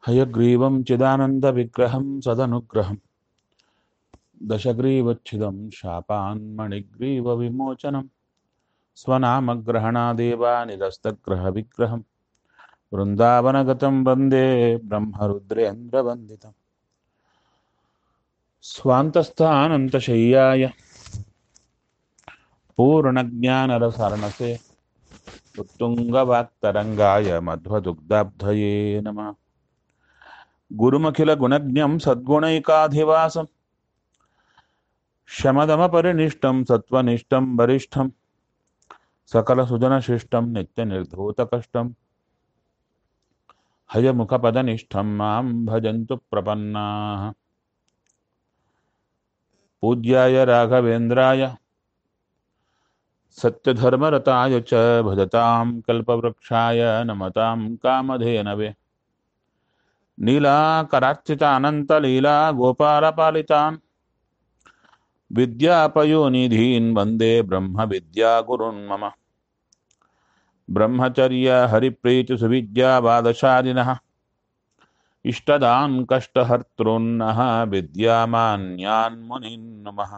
हयग्रीवं चिदानन्दविग्रहं सदनुग्रहं दशग्रीवच्छिदं शापान्मणिग्रीवविमोचनं स्वनामग्रहणादेवानिदस्तग्रहविग्रहं वृन्दावनगतं वन्दे ब्रह्मरुद्रेन्द्रवन्दितम् स्वान्तस्थानन्तशय्याय पूर्णज्ञानरसारणसे उत्तुङ्गवाक्तरङ्गाय मध्वदुग्धाब्धये नमः गुरुमखिलगुणज्ञं सद्गुणैकाधिवासं शमदमपरिनिष्टं सत्त्वनिष्ठं वरिष्ठं सकलसुजनशिष्टं नित्यनिर्धूतकष्टं हयमुखपदनिष्ठं मां भजन्तु प्रपन्नाः पूज्याय राघवेन्द्राय सत्यधर्मरताय च भजतां कल्पवृक्षाय नमतां कामधेनवे नीलाकरार्चितानन्तलीला गोपालपालितान् विद्यापयोनिधीन् वन्दे ब्रह्मविद्यागुरुन् मम ब्रह्मचर्यहरिप्रीतिसुविद्यावादशालिनः इष्टदान् कष्टहर्तॄन्नः विद्यामान्यान् मुनीन् नमः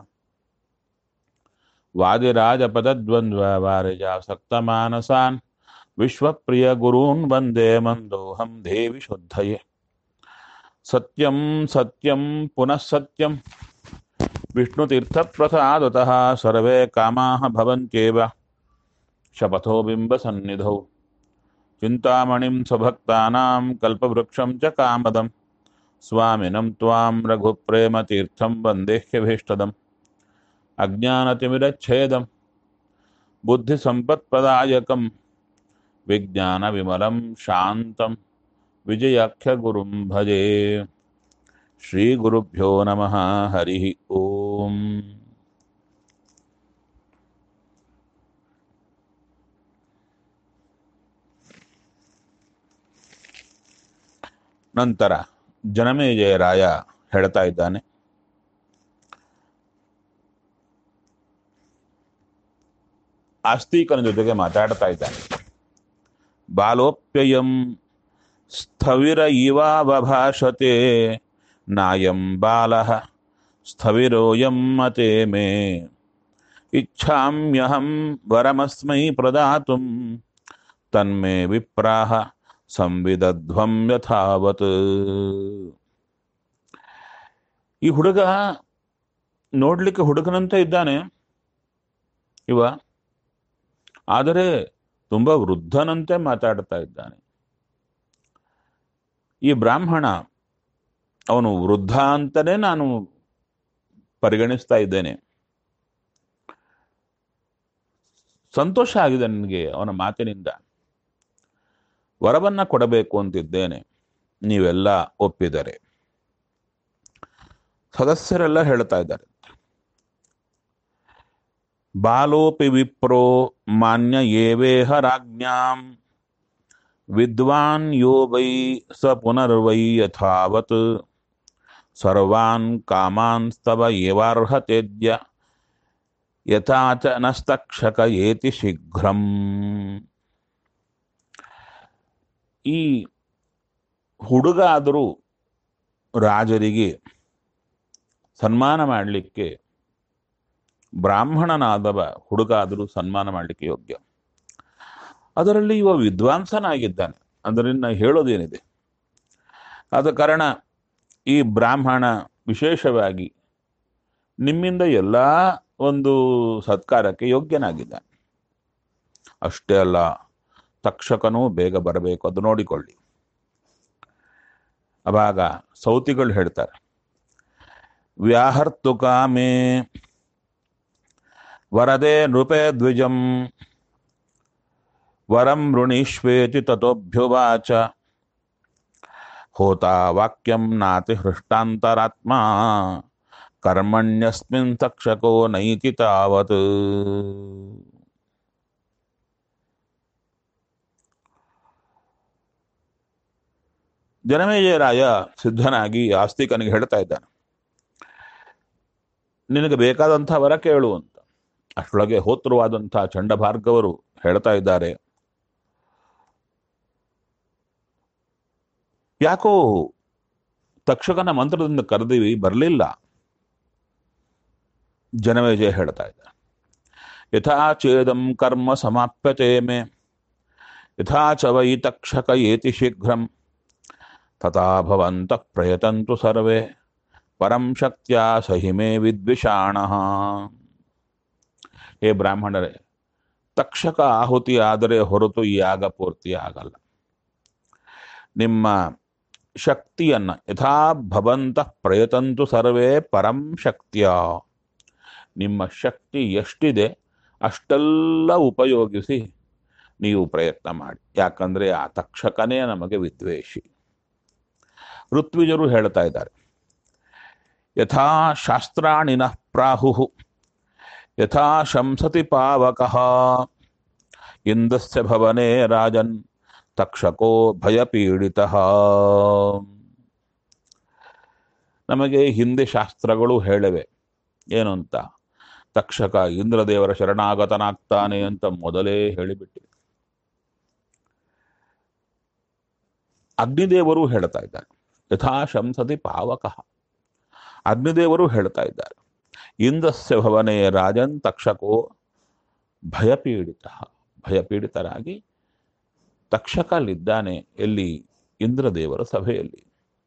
वादिराजपदद्वन्द्ववारिजासक्तमानसान् विश्वप्रियगुरून् वन्दे मन्दोऽहं देवि शुद्धये सत्यं सत्यं पुनः सत्यं विष्णुतीर्थप्रसादतः सर्वे कामाः भवन्त्येव शपथो बिम्बसन्निधौ चिन्तामणिं स्वभक्तानां कल्पवृक्षं च कामदं स्वामिनं त्वां रघुप्रेमतीर्थं वन्देह्यभीष्टदम् अज्ञानतिमिरच्छेदं बुद्धिसम्पत्प्रदायकं विज्ञानविमलं शान्तं विजयाख्यगुरुं भजे श्रीगुरुभ्यो नमः हरिः ओम् ನಂತರ ಜನಮೇಜಯರಾಯ ಹೇಳ್ತಾ ಇದ್ದಾನೆ ಆಸ್ತಿಕನ ಜೊತೆಗೆ ಮಾತಾಡ್ತಾ ಇದ್ದಾನೆ ಬಾಲೋಪ್ಯಯಂ ಸ್ಥವಿರ ಇವಾವಭಾಷತೆ ನಾಯಂ ಬಾಲಃ ಸ್ಥವಿರೋಯಂ ಮತೆ ಮೇ ಇಚ್ಛಾಮ್ಯಹಂ ವರಮಸ್ಮೈ ಪ್ರದಾತುಂ ತನ್ಮೇ ವಿಪ್ರಾಹ ಸಂವಿದಧ್ವಂ ಯಥಾವತ್ ಈ ಹುಡುಗ ನೋಡ್ಲಿಕ್ಕೆ ಹುಡುಗನಂತೆ ಇದ್ದಾನೆ ಇವ ಆದರೆ ತುಂಬಾ ವೃದ್ಧನಂತೆ ಮಾತಾಡ್ತಾ ಇದ್ದಾನೆ ಈ ಬ್ರಾಹ್ಮಣ ಅವನು ವೃದ್ಧ ಅಂತಲೇ ನಾನು ಪರಿಗಣಿಸ್ತಾ ಇದ್ದೇನೆ ಸಂತೋಷ ಆಗಿದೆ ನನಗೆ ಅವನ ಮಾತಿನಿಂದ ವರವನ್ನ ಕೊಡಬೇಕು ಅಂತಿದ್ದೇನೆ ನೀವೆಲ್ಲ ಒಪ್ಪಿದರೆ ಸದಸ್ಯರೆಲ್ಲ ಹೇಳ್ತಾ ಇದ್ದಾರೆ ಬಾಲೋಪಿ ವಿಪ್ರೋ ಮಾನ್ಯ ಏವೇಹ ರಾಜ್ಞಾಂ ವಿದ್ವಾನ್ ಯೋ ವೈ ಸ ಪುನರ್ವೈ ಯಥಾವತ್ ಸರ್ವಾನ್ ಕಾಮಾನ್ ಸ್ತವ ಏವಾರ್ಹತೆದ್ಯ ಯಥಾ ಚ ನಸ್ತಕ್ಷಕ ಏತಿ ಶೀಘ್ರಂ ಈ ಹುಡುಗ ಆದರೂ ರಾಜರಿಗೆ ಸನ್ಮಾನ ಮಾಡಲಿಕ್ಕೆ ಬ್ರಾಹ್ಮಣನಾದವ ಹುಡುಗ ಆದರೂ ಸನ್ಮಾನ ಮಾಡಲಿಕ್ಕೆ ಯೋಗ್ಯ ಅದರಲ್ಲಿ ಇವ ವಿದ್ವಾಂಸನಾಗಿದ್ದಾನೆ ಅದರಿಂದ ಹೇಳೋದೇನಿದೆ ಆದ ಕಾರಣ ಈ ಬ್ರಾಹ್ಮಣ ವಿಶೇಷವಾಗಿ ನಿಮ್ಮಿಂದ ಎಲ್ಲ ಒಂದು ಸತ್ಕಾರಕ್ಕೆ ಯೋಗ್ಯನಾಗಿದ್ದಾನೆ ಅಷ್ಟೇ ಅಲ್ಲ ತಕ್ಷಕನೂ ಬೇಗ ಬರಬೇಕು ಅದು ನೋಡಿಕೊಳ್ಳಿ ಅವಾಗ ಸೌತಿಗಳು ಹೇಳ್ತಾರೆ ವ್ಯಾಹರ್ತು ಕಾಮೇ ವರದೆ ನೃಪೇ ದ್ವಿಜಂ ವರಂ ಋಣೀಶ್ವೇತಿ ತಥೋಭ್ಯುವಾಚ ಹೋತಾ ವಾಕ್ಯಂ ನಾತಿ ಹೃಷ್ಟಾಂತರಾತ್ಮ ಕರ್ಮಣ್ಯಸ್ಮಿನ್ ತಕ್ಷಕೋ ನೈತಿ ತಾವತ್ ಜನಮೇಜಯರಾಯ ಸಿದ್ಧನಾಗಿ ಆಸ್ತಿಕನಿಗೆ ಹೇಳ್ತಾ ಇದ್ದಾನೆ ನಿನಗೆ ಬೇಕಾದಂಥ ವರ ಕೇಳು ಅಂತ ಅಷ್ಟರೊಳಗೆ ಹೋತೃವಾದಂಥ ಚಂಡಭಾರ್ಗವರು ಹೇಳ್ತಾ ಇದ್ದಾರೆ ಯಾಕೋ ತಕ್ಷಕನ ಮಂತ್ರದಿಂದ ಕರೆದಿವಿ ಬರಲಿಲ್ಲ ಜನಮೇಜಯ ಹೇಳ್ತಾ ಇದ್ದ ಯಥಾ ಚೇದಂ ಕರ್ಮ ಸಮಾಪ್ಯತೆ ಮೇ ಯಥಾ ಚ ವೈ ತಕ್ಷಕ ಏತಿ ಶೀಘ್ರಂ ತಥಾ ಭವಂತಃ ಪ್ರಯತಂತು ಸರ್ವೇ ಪರಂ ಶಕ್ತ್ಯಾ ಸಹಿ ಮೇ ವಿದ್ವಿಷಾಣ ಹೇ ಬ್ರಾಹ್ಮಣರೇ ತಕ್ಷಕ ಆಹುತಿ ಆದರೆ ಹೊರತು ಈ ಯಾಗ ಪೂರ್ತಿ ಆಗಲ್ಲ ನಿಮ್ಮ ಶಕ್ತಿಯನ್ನ ಯಥಾ ಭವಂತಃ ಪ್ರಯತಂತು ಸರ್ವೇ ಪರಂ ಶಕ್ತಿಯ ನಿಮ್ಮ ಶಕ್ತಿ ಎಷ್ಟಿದೆ ಅಷ್ಟೆಲ್ಲ ಉಪಯೋಗಿಸಿ ನೀವು ಪ್ರಯತ್ನ ಮಾಡಿ ಯಾಕಂದ್ರೆ ಆ ತಕ್ಷಕನೇ ನಮಗೆ ವಿದ್ವೇಷಿ ಋತ್ವಿಜರು ಹೇಳ್ತಾ ಇದ್ದಾರೆ ಯಥಾ ಶಾಸ್ತ್ರಾಣಿನ ಪ್ರಾಹು ಯಥಾ ಶಂಸತಿ ಪಾವಕಃ ಇಂದಸ್ಯ ಭವನೇ ರಾಜನ್ ತಕ್ಷಕೋ ಭಯಪೀಡಿತ ನಮಗೆ ಹಿಂದೆ ಶಾಸ್ತ್ರಗಳು ಹೇಳಿವೆ ಏನು ಅಂತ ತಕ್ಷಕ ಇಂದ್ರದೇವರ ಶರಣಾಗತನಾಗ್ತಾನೆ ಅಂತ ಮೊದಲೇ ಹೇಳಿಬಿಟ್ಟಿವೆ ಅಗ್ನಿದೇವರು ಹೇಳ್ತಾ ಇದ್ದಾರೆ ಯಥಾ ಶಂಸತಿ ಪಾವಕಃ ಅಗ್ನಿದೇವರು ಹೇಳ್ತಾ ಇದ್ದಾರೆ ಇಂದ್ರಸ್ಯ ಭವನೇ ರಾಜನ್ ತಕ್ಷಕೋ ಭಯಪೀಡಿತ ಭಯಪೀಡಿತರಾಗಿ ತಕ್ಷಕಲ್ಲಿದ್ದಾನೆ ಎಲ್ಲಿ ಇಂದ್ರದೇವರ ಸಭೆಯಲ್ಲಿ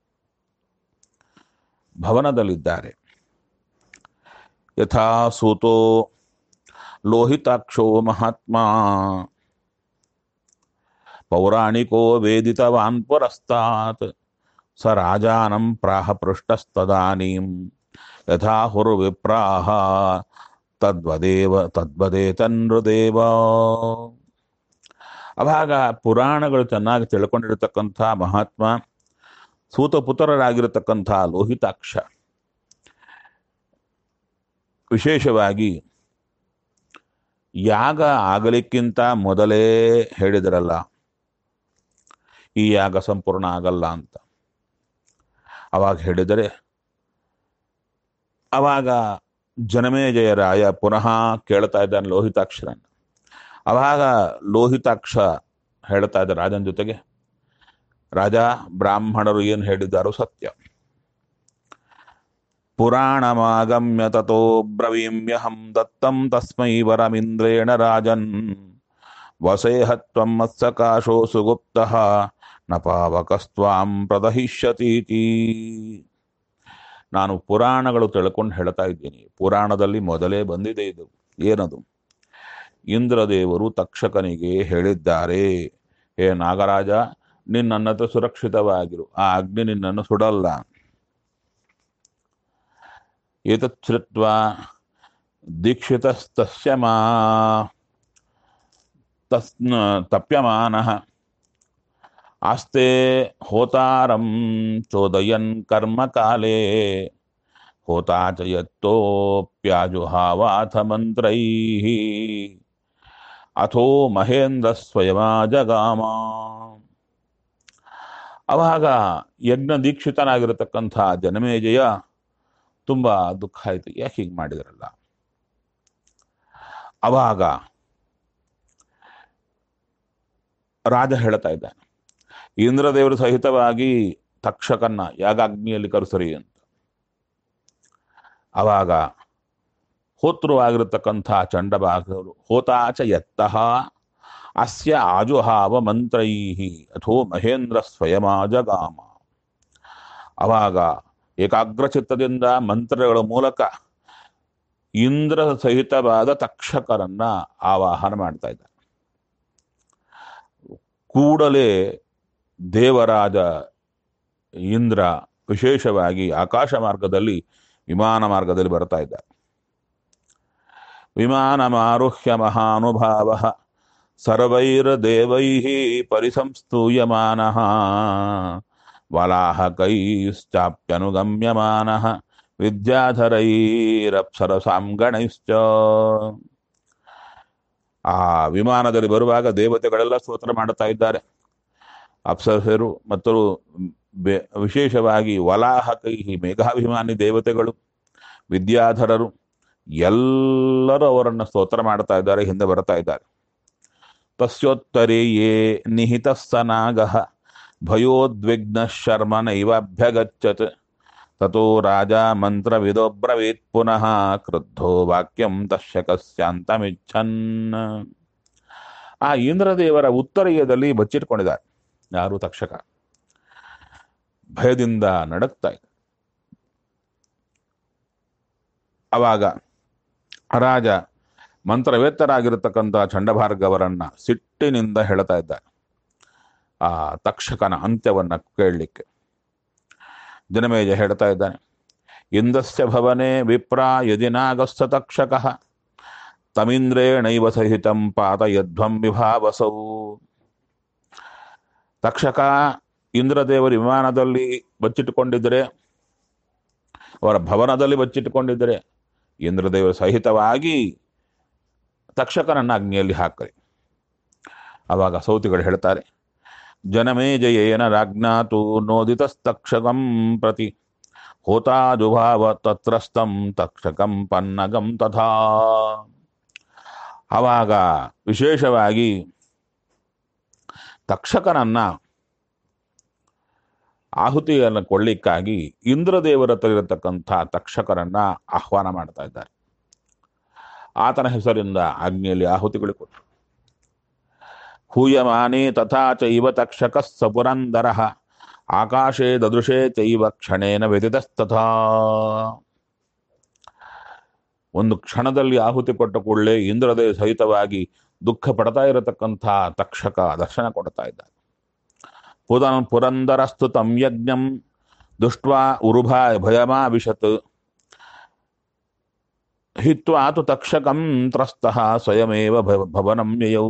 ಭವನದಲ್ಲಿದ್ದಾರೆ ಯಥಾ ಸೂತೋ ಲೋಹಿತಾಕ್ಷೋ ಮಹಾತ್ಮ ಪೌರಾಣಿಕೋ ವೇದಿತವಾನ್ ಪುರಸ್ತಾತ್ ಸ ರಾಜಾನಂ ಪ್ರಾಹ ಪೃಷ್ಟಸ್ತದಾನೀಂ ಯಥಾ ಹುರು ವಿಪ್ರಾಹ ತದ್ವದೇವ ತದ್ವದೇ ತನ್ಹೃದೇವ ಅವಾಗ ಪುರಾಣಗಳು ಚೆನ್ನಾಗಿ ತಿಳ್ಕೊಂಡಿರತಕ್ಕಂಥ ಮಹಾತ್ಮ ಸೂತಪುತ್ರರಾಗಿರತಕ್ಕಂಥ ಲೋಹಿತಾಕ್ಷ ವಿಶೇಷವಾಗಿ ಯಾಗ ಆಗಲಿಕ್ಕಿಂತ ಮೊದಲೇ ಹೇಳಿದರಲ್ಲ ಈ ಯಾಗ ಸಂಪೂರ್ಣ ಆಗಲ್ಲ ಅಂತ ಅವಾಗ ಹೇಳಿದರೆ ಅವಾಗ ಜನಮೇಜಯರಾಯ ಪುನಃ ಕೇಳ್ತಾ ಇದ್ದಾನೆ ಲೋಹಿತಾಕ್ಷರನ್ನ ಅವಾಗ ಲೋಹಿತಾಕ್ಷ ಹೇಳ್ತಾ ಇದ್ದ ರಾಜನ ಜೊತೆಗೆ ರಾಜ ಬ್ರಾಹ್ಮಣರು ಏನು ಹೇಳಿದ್ದಾರೋ ಸತ್ಯ ಪುರಾಣಮಾಗಮ್ಯ ತಥೋ ಬ್ರವೀಮ್ಯಹಂ ದತ್ತಂ ತಸ್ಮೈ ವರಮಿಂದ್ರೇಣ ರಾಜನ್ ವಸೇಹತ್ವಂ ಮತ್ಸಕಾಶೋ ಸುಗುಪ್ತಃ ನ ಪಾವಕಸ್ತ್ವಾಂ ಪ್ರದಹಿಷ್ಯತೀತಿ ನಾನು ಪುರಾಣಗಳು ತಿಳ್ಕೊಂಡು ಹೇಳ್ತಾ ಇದ್ದೀನಿ ಪುರಾಣದಲ್ಲಿ ಮೊದಲೇ ಬಂದಿದೆ ಇದು ಏನದು ಇಂದ್ರದೇವರು ತಕ್ಷಕನಿಗೆ ಹೇಳಿದ್ದಾರೆ ಹೇ ನಾಗರಾಜ ನಿನ್ನನ್ನತ ಸುರಕ್ಷಿತವಾಗಿರು ಆ ಅಗ್ನಿ ನಿನ್ನನ್ನು ಸುಡಲ್ಲ ಏತತ್ ಶ್ರುತ್ವಾ ದೀಕ್ಷಿತಸ್ತಸ್ಯ ಮಾ ತಸ್ನ ತಪ್ಯಮಾನಃ ಆಸ್ತೆ ಹೋತಾರಂ ಚೋದಯನ್ ಕರ್ಮಕಾಲೇ ಹೋತಾ ಚ ಯತ್ತೋಪ್ಯಾಜುಹಾವಾಥ ಮಂತ್ರೈಃ ಅಥೋ ಮಹೇಂದ್ರ ಸ್ವಯಮಾಜಗಾಮ ಅವಾಗ ಯಜ್ಞ ದೀಕ್ಷಿತನಾಗಿರತಕ್ಕಂಥ ಜನಮೇಜಯ ತುಂಬಾ ದುಃಖ ಆಯ್ತು ಯಾಕೆ ಹೀಗೆ ಮಾಡಿದ್ರಲ್ಲ ಅವಾಗ ರಾಜ ಹೇಳ್ತಾ ಇದ್ದಾನೆ ಇಂದ್ರದೇವರು ಸಹಿತವಾಗಿ ತಕ್ಷಕನ್ನ ಯಾಗಾಗ್ನಿಯಲ್ಲಿ ಕರೆಸರಿ ಅಂತ ಅವಾಗ ಹೋತೃವಾಗಿರತಕ್ಕಂಥ ಚಂಡಭಾಗರು ಹೋತಾಚ ಎತ್ತಃ ಅಸ್ಯ ಆಜುಹಾವ ಮಂತ್ರೈ ಅಥೋ ಮಹೇಂದ್ರ ಸ್ವಯಮಾಜಗಾಮ ಅವಾಗ ಏಕಾಗ್ರಚಿತ್ತದಿಂದ ಮಂತ್ರಗಳ ಮೂಲಕ ಇಂದ್ರ ಸಹಿತವಾದ ತಕ್ಷಕರನ್ನ ಆವಾಹನ ಮಾಡ್ತಾ ಇದ್ದಾರೆ ಕೂಡಲೇ ದೇವರಾಜ ಇಂದ್ರ ವಿಶೇಷವಾಗಿ ಆಕಾಶ ಮಾರ್ಗದಲ್ಲಿ ವಿಮಾನ ಮಾರ್ಗದಲ್ಲಿ ಬರ್ತಾ ಇದ್ದಾರೆ ವಿಮಾನಮಾರುಹ್ಯ ಮಹಾನುಭಾವ ಸರ್ವೈರ್ದೇವೈ ಪರಿಸಂಸ್ತೂಯಮಾನ ವಲಾಹಕೈಶ್ಚಾಪ್ಯನುಗಮ್ಯಮಾನ ವಿದ್ಯಾಧರೈರಪ್ಸರಸಾಂಗಣೈಶ್ಚ ಆ ವಿಮಾನದಲ್ಲಿ ಬರುವಾಗ ದೇವತೆಗಳೆಲ್ಲ ಸ್ತೋತ್ರ ಮಾಡುತ್ತಾ ಇದ್ದಾರೆ ಅಪ್ಸರಸರು ಮತ್ತು ಬೆ- ವಿಶೇಷವಾಗಿ ವಲಾಹಕೈ ಮೇಘಾಭಿಮಾನಿ ದೇವತೆಗಳು ವಿದ್ಯಾಧರರು ಎಲ್ಲರೂ ಅವರನ್ನು ಸ್ತೋತ್ರ ಮಾಡ್ತಾ ಇದ್ದಾರೆ ಹಿಂದೆ ಬರ್ತಾ ಇದ್ದಾರೆ ತಸ್ಯೋತ್ತರೇ ಯೇ ನಿಹಿತ ಸನಾಗ ಭಯೋದ್ವಿಗ್ನ ಶರ್ಮ ನೈವಾಭ್ಯಗಚ್ಚತ್ ತಥೋ ರಾಜ ಮಂತ್ರವಿದೋಬ್ರವೀತ್ ಪುನಃ ಕ್ರುದ್ಧೋ ವಾಕ್ಯಂ ತಶ್ಯಕಸ್ಯಾಂತಮಿಚ್ಛನ್ ಆ ಇಂದ್ರದೇವರ ಉತ್ತರೀಯದಲ್ಲಿ ಬಚ್ಚಿಟ್ಕೊಂಡಿದ್ದಾರೆ ಯಾರು ತಕ್ಷಕ ಭಯದಿಂದ ನಡಕ್ತಾ ಇದೆ ಅವಾಗ ರಾಜ ಮಂತ್ರವೇತ್ತರಾಗಿರತಕ್ಕಂಥ ಚಂಡಭಾರ್ಗವರನ್ನ ಸಿಟ್ಟಿನಿಂದ ಹೇಳ್ತಾ ಇದ್ದಾರೆ ಆ ತಕ್ಷಕನ ಅಂತ್ಯವನ್ನ ಕೇಳಲಿಕ್ಕೆ ಜನಮೇಜ ಹೇಳ್ತಾ ಇದ್ದಾನೆ ಇಂದಸ್ಯ ಭವನೆ ವಿಪ್ರ ಯದಿನಾಗಸ್ಥ ತಕ್ಷಕ ತಮಿಂದ್ರೇಣೈವ ಸಹಿತಂ ಪಾತಯಧ್ವಂ ವಿಭಾವಸೌ ತಕ್ಷಕ ಇಂದ್ರದೇವರ ವಿಮಾನದಲ್ಲಿ ಬಚ್ಚಿಟ್ಟುಕೊಂಡಿದ್ದರೆ ಅವರ ಭವನದಲ್ಲಿ ಬಚ್ಚಿಟ್ಟುಕೊಂಡಿದ್ದರೆ ಇಂದ್ರದೇವರ ಸಹಿತವಾಗಿ ತಕ್ಷಕನನ್ನ ಅಗ್ನಿಯಲ್ಲಿ ಹಾಕರಿ ಅವಾಗ ಸೌತಿಗಳು ಹೇಳ್ತಾರೆ ಜನಮೇಜಯೇನ ರಾಜ್ಞಾತು ನೋದಿತಸ್ತಕ್ಷಕಂ ಪ್ರತಿ ಹೋತಾಜುಭಾವ ತತ್ರಸ್ಥಂ ತಕ್ಷಕಂ ಪನ್ನಗಂ ತಥಾ ಆವಾಗ ವಿಶೇಷವಾಗಿ ತಕ್ಷಕನನ್ನ ಆಹುತಿಯನ್ನು ಕೊಳ್ಳಿಕ್ಕಾಗಿ ಇಂದ್ರದೇವರ ಹತ್ರ ಇರತಕ್ಕಂಥ ತಕ್ಷಕರನ್ನ ಆಹ್ವಾನ ಮಾಡ್ತಾ ಇದ್ದಾರೆ ಆತನ ಹೆಸರಿಂದ ಅಗ್ನಿಯಲ್ಲಿ ಆಹುತಿಗಳು ಕೊಟ್ಟರು ಹೂಯಮಾನೆ ತಥಾ ಚೈವ ತಕ್ಷಕ ಸಪುರಂದರ ಆಕಾಶೇ ದದೃಶೇ ಚೈವ ಕ್ಷಣೇನ ವ್ಯತಿತಸ್ತಥಾ ಒಂದು ಕ್ಷಣದಲ್ಲಿ ಆಹುತಿ ಕೊಟ್ಟ ಕೂಡಲೇ ಇಂದ್ರದೇ ಸಹಿತವಾಗಿ ದುಃಖ ಪಡ್ತಾ ಇರತಕ್ಕಂಥ ತಕ್ಷಕ ದರ್ಶನ ಕೊಡ್ತಾ ಇದ್ದಾರೆ ಪುದನ್ ಪುರಂದರಸ್ತು ತಂ ಯಜ್ಞಂ ದುಷ್ಟ್ವಾ ಉರುಭಾ ಭಯಮಾವಿಶತ್ ಹಿತ್ವಾತು ತಕ್ಷಕಂ ತ್ರಸ್ತಃ ಸ್ವಯಮೇವ ಭವ- ಭವನಂ ಯಯೌ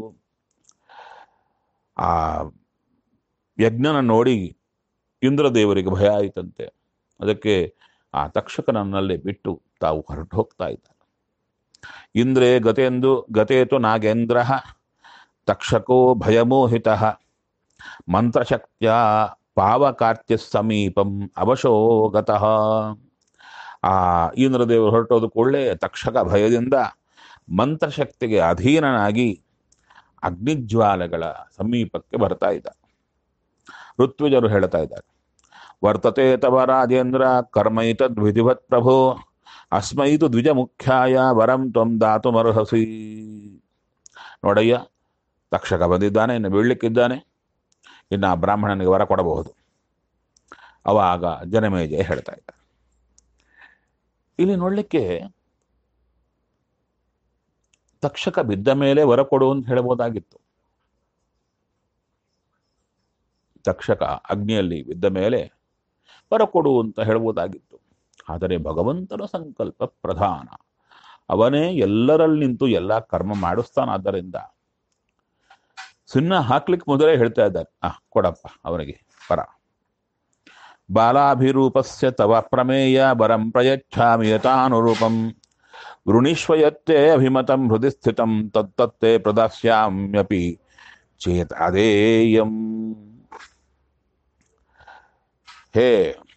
ಆ ಯಜ್ಞನ ನೋಡಿ ಇಂದ್ರದೇವರಿಗೆ ಭಯ ಆಯಿತಂತೆ ಅದಕ್ಕೆ ಆ ತಕ್ಷಕನನ್ನಲ್ಲಿ ಬಿಟ್ಟು ತಾವು ಹೊರಟು ಹೋಗ್ತಾ ಇದ್ದಾರೆ ಇಂದ್ರೇ ಗತೆಂದು ಗತೇತು ನಾಗೇಂದ್ರ ತಕ್ಷಕೋ ಭಯಮೋಹಿತ ಮಂತ್ರಶಕ್ತಿಯ ಪಾವಕಾರ್ತ್ಯ ಸಮೀಪಂ ಅವಶೋಗತಃ ಆ ಇಂದ್ರದೇವರು ಹೊರಟೋದು ಕೂಡಲೇ ತಕ್ಷಕ ಭಯದಿಂದ ಮಂತ್ರಶಕ್ತಿಗೆ ಅಧೀನನಾಗಿ ಅಗ್ನಿಜ್ವಾಲೆಗಳ ಸಮೀಪಕ್ಕೆ ಬರ್ತಾ ಇದ್ದ ಋತ್ವಿಜರು ಹೇಳ್ತಾ ಇದ್ದಾರೆ ವರ್ತತೆ ತವ ರಾಜೇಂದ್ರ ಕರ್ಮೈತದ್ ವಿಧಿವತ್ ಪ್ರಭೋ ಅಸ್ಮೈತು ದ್ವಿಜ ಮುಖ್ಯಾಯ ವರಂ ತ್ವಂ ದಾತುಮರ್ಹಸಿ ನೋಡಯ್ಯ ತಕ್ಷಕ ಬಂದಿದ್ದಾನೆ ಇನ್ನು ಬೀಳ್ಲಿಕ್ಕಿದ್ದಾನೆ ಇನ್ನು ಆ ಬ್ರಾಹ್ಮಣನಿಗೆ ವರ ಕೊಡಬಹುದು ಅವಾಗ ಜನಮೇಜಯ ಹೇಳ್ತಾ ಇದ್ದಾರೆ ಇಲ್ಲಿ ನೋಡ್ಲಿಕ್ಕೆ ತಕ್ಷಕ ಬಿದ್ದ ಮೇಲೆ ವರ ಕೊಡು ಅಂತ ಹೇಳ್ಬೋದಾಗಿತ್ತು ತಕ್ಷಕ ಅಗ್ನಿಯಲ್ಲಿ ಬಿದ್ದ ಮೇಲೆ ವರ ಕೊಡು ಅಂತ ಹೇಳ್ಬೋದಾಗಿತ್ತು ಆದರೆ ಭಗವಂತನ ಸಂಕಲ್ಪ ಪ್ರಧಾನ ಅವನೇ ಎಲ್ಲರಲ್ಲಿ ನಿಂತು ಎಲ್ಲ ಕರ್ಮ ಮಾಡಿಸ್ತಾನಾದ್ದರಿಂದ ಸಿನ್ನ ಹಾಕ್ಲಿಕ್ಕೆ ಮೊದಲೇ ಹೇಳ್ತಾ ಇದ್ದಾರೆ ಆ ಕೊಡಪ್ಪ ಅವನಿಗೆ ವರ ಬಾಲಾಭಿರೂಪಸ್ಯ ತವ ಪ್ರಮೇಯ ವರಂ ಪ್ರಯಚ್ಛಾಮಿ ಯಥಾನುರೂಪಂ ವೃಣಿಷ್ವಯತ್ತೆ ಅಭಿಮತಂ ಹೃದಯ ಸ್ಥಿತಂ ತತ್ತತ್ತೆ ಪ್ರದಾಸ್ಯಾಮ್ಯಪಿ ಚೇತ್ ಅದೇಯಂ ಹೇ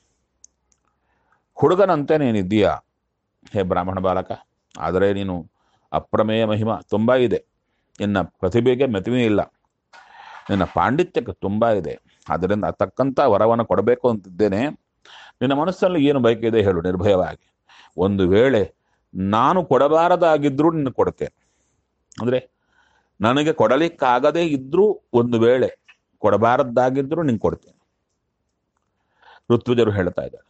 ಹುಡುಗನಂತೆ ನೀನಿದ್ದೀಯಾ ಹೇ ಬ್ರಾಹ್ಮಣ ಬಾಲಕ ಆದರೆ ನೀನು ಅಪ್ರಮೇಯ ಮಹಿಮ ತುಂಬ ಇದೆ ನಿನ್ನ ಪ್ರತಿಭೆಗೆ ಮೆತಿಮೆ ಇಲ್ಲ ನಿನ್ನ ಪಾಂಡಿತ್ಯಕ್ಕೆ ತುಂಬ ಇದೆ ಅದರಿಂದ ತಕ್ಕಂಥ ವರವನ್ನು ಕೊಡಬೇಕು ಅಂತಿದ್ದೇನೆ ನಿನ್ನ ಮನಸ್ಸಲ್ಲಿ ಏನು ಬಯಕಿದೆ ಹೇಳು ನಿರ್ಭಯವಾಗಿ ಒಂದು ವೇಳೆ ನಾನು ಕೊಡಬಾರದಾಗಿದ್ರೂ ನಿನ್ನ ಕೊಡ್ತೇನೆ ಅಂದರೆ ನನಗೆ ಕೊಡಲಿಕ್ಕಾಗದೇ ಇದ್ರೂ ಒಂದು ವೇಳೆ ಕೊಡಬಾರದ್ದಾಗಿದ್ರೂ ನಿಂಗೆ ಕೊಡ್ತೇನೆ ಋತ್ವಿಜರು ಹೇಳ್ತಾ ಇದ್ದಾರೆ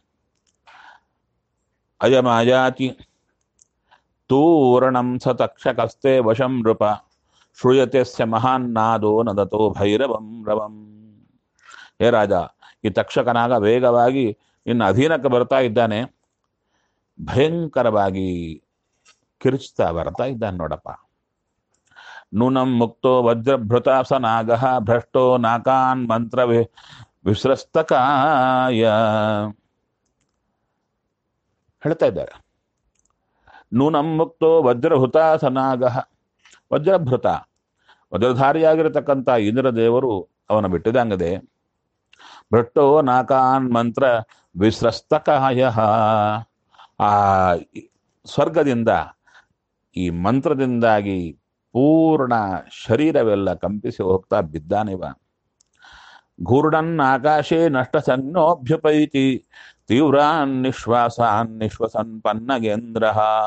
ಅಯಮಾಯಾತಿ ತೂರಣಂ ಸ ತಕ್ಷಕಸ್ತೆ ವಶಂ ನೃಪ ಶ್ರೂಯತೆ ಸ್ಯ ಮಹಾನ್ನಾದೋ ನದತೋ ಭೈರವಂ ರವಂ ಹೇ ರಾಜ ಈ ತಕ್ಷಕನಾಗ ವೇಗವಾಗಿ ಇನ್ನು ಅಧೀನಕ್ಕೆ ಬರ್ತಾ ಇದ್ದಾನೆ ಭಯಂಕರವಾಗಿ ಕಿರುಚ್ತಾ ಬರ್ತಾ ಇದ್ದಾನೆ ನೋಡಪ್ಪ ನೂನಂ ಮುಕ್ತೋ ವಜ್ರಭೃತ ಸ ನಾಗ ಭ್ರಷ್ಟೋ ನಾಕಾನ್ ಮಂತ್ರ ವಿ ವಿಸ್ರಸ್ತಕಾಯ ಹೇಳ್ತಾ ಇದ್ದಾರೆ ನೂನಂ ಮುಕ್ತೋ ವಜ್ರಭೃತ ಸನಾಗ ವಜ್ರಭೃತ ವಜ್ರಧಾರಿಯಾಗಿರತಕ್ಕಂಥ ಇಂದ್ರದೇವರು ಅವನ ಬಿಟ್ಟಿದಂಗದೆ ಭ್ರಷ್ಟೋ ನಾಕಾನ್ ಮಂತ್ರ ವಿಸ್ರಸ್ತಕಾಯ ಆ ಸ್ವರ್ಗದಿಂದ ಈ ಮಂತ್ರದಿಂದಾಗಿ ಪೂರ್ಣ ಶರೀರವೆಲ್ಲ ಕಂಪಿಸಿ ಹೋಗ್ತಾ ಬಿದ್ದಾನಿವ ಘೂರ್ಣನ್ ಆಕಾಶೆ ನಷ್ಟ ಸಂಜ್ಞೋಭ್ಯುಪೈತಿ ತೀವ್ರಾನ್ ನಿಶ್ವಾಸಾನ್ ನಿಶ್ವಸನ್ ಪನ್ನಗೇಂದ್ರ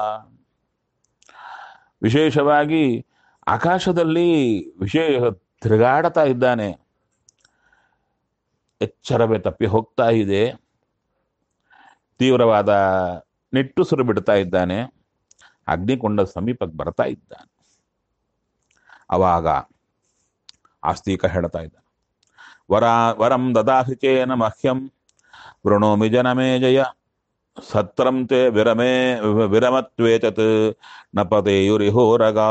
ವಿಶೇಷವಾಗಿ ಆಕಾಶದಲ್ಲಿ ವಿಶೇಷ ತಿರುಗಾಡ್ತಾ ಇದ್ದಾನೆ ಎಚ್ಚರವೇ ತಪ್ಪಿ ಹೋಗ್ತಾ ಇದೆ ತೀವ್ರವಾದ ನಿಟ್ಟುಸಿರು ಬಿಡ್ತಾ ಇದ್ದಾನೆ ಅಗ್ನಿಕೊಂಡ ಸಮೀಪಕ್ಕೆ ಬರ್ತಾ ಇದ್ದಾನೆ ಅವಾಗ ಆಸ್ತಿಕ ಹೇಳ್ತಾ ಇದ್ದಾನೆ ವರ ವರಂ ದದಾಸಿ ಚೇನ ಮಹ್ಯಂ ವೃಣೋಮಿ ಜನಮೇ ಜಯ ಸತ್ರಂ ತೇ ವಿರಮೇ ವಿರಮತ್ವೇತತ್ ನ ಪದೇಯುರಿಹೋರಗಾ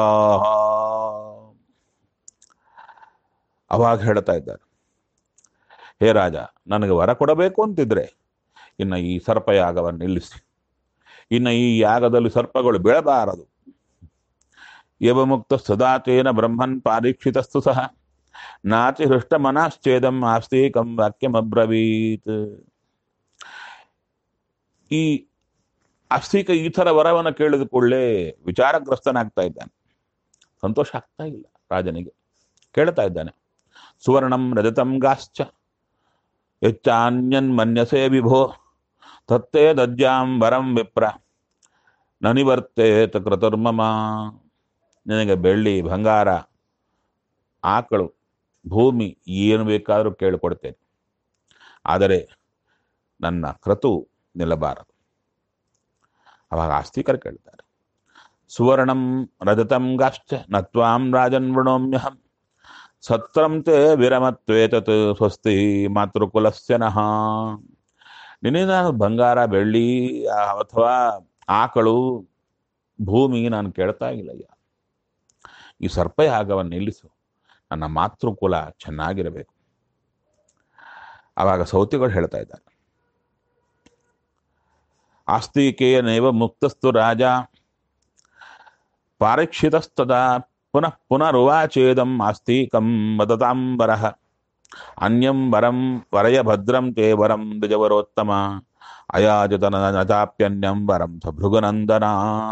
ಅವಾಗ ಹೇಳ್ತಾ ಇದ್ದಾರೆ ಹೇ ರಾಜ ನನಗೆ ವರ ಕೊಡಬೇಕು ಅಂತಿದ್ರೆ ಇನ್ನು ಈ ಸರ್ಪಯಾಗವನ್ನು ನಿಲ್ಲಿಸಿ ಇನ್ನು ಈ ಯಾಗದಲ್ಲಿ ಸರ್ಪಗಳು ಬೀಳಬಾರದು ಯವಮುಕ್ತ ಸದಾತೇನ ಬ್ರಹ್ಮನ್ ಪಾರೀಕ್ಷಿತಸ್ತು ಸಹ ನಾತಿ ಹೃಷ್ಟ ಮನಶ್ಚೇದಂ ಆಸ್ತಿಕಂ ವಾಕ್ಯಮಬ್ರವೀತ್ ಈ ಆಸ್ತಿಕ ಈ ಥರ ವರವನ್ನು ಕೇಳಿದ ಕೂಡಲೇ ವಿಚಾರಗ್ರಸ್ತನಾಗ್ತಾ ಇದ್ದಾನೆ ಸಂತೋಷ ಆಗ್ತಾ ಇಲ್ಲ ರಾಜನಿಗೆ ಕೇಳ್ತಾ ಇದ್ದಾನೆ ಸುವರ್ಣಂ ರಜತಂ ಗಾಶ್ಚ ಹೆಚ್ಚಾನ್ಯನ್ ಮನ್ಯಸೆ ವಿಭೋ ತತ್ತೇ ದಜ್ಜಾಂ ವರಂ ವಿಪ್ರ ನನಿವರ್ತೇತ ಕೃತರ್ಮಮ ನಿನಗೆ ಬೆಳ್ಳಿ ಬಂಗಾರ ಆಕಳು ಭೂಮಿ ಏನು ಬೇಕಾದರೂ ಕೇಳಿಕೊಡ್ತೇನೆ ಆದರೆ ನನ್ನ ಕ್ರತು ನಿಲ್ಲಬಾರದು ಅವಾಗ ಆಸ್ತಿಕರು ಕೇಳ್ತಾರೆ ಸುವರ್ಣಂ ರಜತಂ ಗಾಶ್ಚ ನತ್ವಾಂ ರಾಜನ್ ವೃಣೋಮ್ಯಹಂ ಸತ್ರಂ ತೇ ವಿರಮತ್ವೇತತ್ ಸ್ವಸ್ತಿ ಮಾತೃಕುಲಸ್ಯ ನಃ ನಿನ್ನೆ ನಾನು ಬಂಗಾರ ಬೆಳ್ಳಿ ಆ, ಅಥವಾ ಆಕಳು ಭೂಮಿ ನಾನು ಕೇಳ್ತಾ ಇಲ್ಲಯ್ಯ ಈ ಸರ್ಪಯಾಗವನ್ನು ನಿಲ್ಲಿಸು ನನ್ನ ಮಾತೃಕುಲ ಚೆನ್ನಾಗಿರಬೇಕು ಆವಾಗ ಸೌತಿಗಳು ಹೇಳ್ತಾ ಇದ್ದಾರೆ ಆಸ್ತಿಕೇಯನೇವ ಮುಕ್ತಸ್ತು ರಾಜ ಪಾರೀಕ್ಷಿತಸ್ತದಾ ಪುನಃ ಪುನರುವಾಚೇದಂ ಆಸ್ತಿಕಂ ವದತಾಂಬರಃ ಅನ್ಯಂ ವರಂ ವರಯ ಭದ್ರಂ ತೇ ವರಂ ದ್ವಿಜವರೋತ್ತಮ ಅಯಾಜತನ ನಚಾಪ್ಯನ್ಯಂ ವರಂ ಸ ಭೃಗುನಂದನ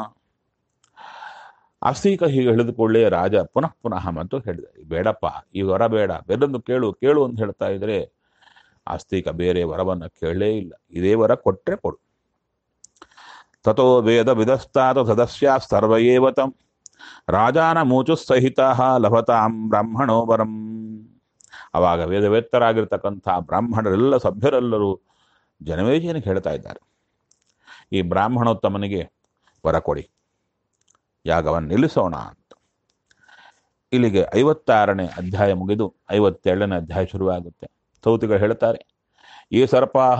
ಆಸ್ತಿಕ ಹೀಗೆ ಹೇಳಿದ ಕೂಡಲೇ ರಾಜ ಪುನಃ ಪುನಃ ಮತ್ತು ಹೇಳಿದ ಬೇಡಪ್ಪ ಈ ವರ ಬೇಡ ಬೇರೊಂದು ಕೇಳು ಕೇಳು ಅಂತ ಹೇಳ್ತಾ ಇದ್ರೆ ಆಸ್ತಿಕ ಬೇರೆ ವರವನ್ನು ಕೇಳೇ ಇಲ್ಲ ಇದೇ ವರ ಕೊಟ್ರೆ ಕೊಡು ತಥೋ ವೇದ ವಿಧಸ್ತಾತ ಸದಸ್ಯ ಸರ್ವ ಏವ ತಂ ರಾಜಾನ ಮೂಚು ಸಹಿತ ಲಭತಾಂ ಬ್ರಾಹ್ಮಣೋ ವರಂ ಅವಾಗ ವೇದವೇತ್ತರಾಗಿರ್ತಕ್ಕಂಥ ಬ್ರಾಹ್ಮಣರೆಲ್ಲ ಸಭ್ಯರೆಲ್ಲರೂ ಜನಮೇಜನಿಗೆ ಹೇಳ್ತಾ ಇದ್ದಾರೆ ಈ ಬ್ರಾಹ್ಮಣೋತ್ತಮನಿಗೆ ವರ ಕೊಡಿ ಯಾಗವನ್ನು ನಿಲ್ಲಿಸೋಣ ಅಂತ ಇಲ್ಲಿಗೆ ಐವತ್ತಾರನೇ ಅಧ್ಯಾಯ ಮುಗಿದು ಐವತ್ತೇಳನೇ ಅಧ್ಯಾಯ ಶುರುವಾಗುತ್ತೆ ಸೌತಿಗಳು ಹೇಳ್ತಾರೆ ಈ ಸರ್ಪಾಹ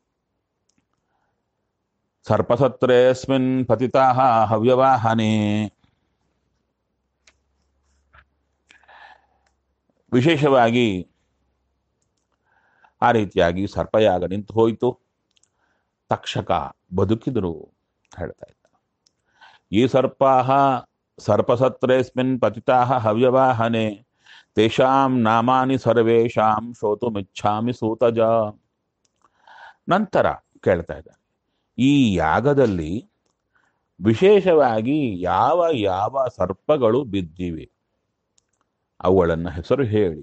ಸರ್ಪಸತ್ರೇಸ್ಮಿನ್ ಪತಿತಾಹ ಹವ್ಯವಾಹನೆ ವಿಶೇಷವಾಗಿ ಆ ರೀತಿಯಾಗಿ ಸರ್ಪಯಾಗ ನಿಂತು ಹೋಯಿತು ತಕ್ಷಕ ಬದುಕಿದರು ಅಂತ ಹೇಳ್ತಾ ಇದ್ದ ಈ ಸರ್ಪಾಹ ಸರ್ಪಸತ್ರೇಸ್ಮಿನ್ ಪತಿತಾಹ ಹವ್ಯವಾಹನೆ ತೇಷಾಂ ನಾಮಾನಿ ಸರ್ವೇಷಾಂ ಶ್ರೋತುಮಿಚ್ಛಾಮಿ ಸೂತಜ ನಂತರ ಕೇಳ್ತಾ ಇದ್ದಾನೆ ಈ ಯಾಗದಲ್ಲಿ ವಿಶೇಷವಾಗಿ ಯಾವ ಯಾವ ಸರ್ಪಗಳು ಬಿದ್ದಿವೆ ಅವುಗಳನ್ನು ಹೆಸರು ಹೇಳಿ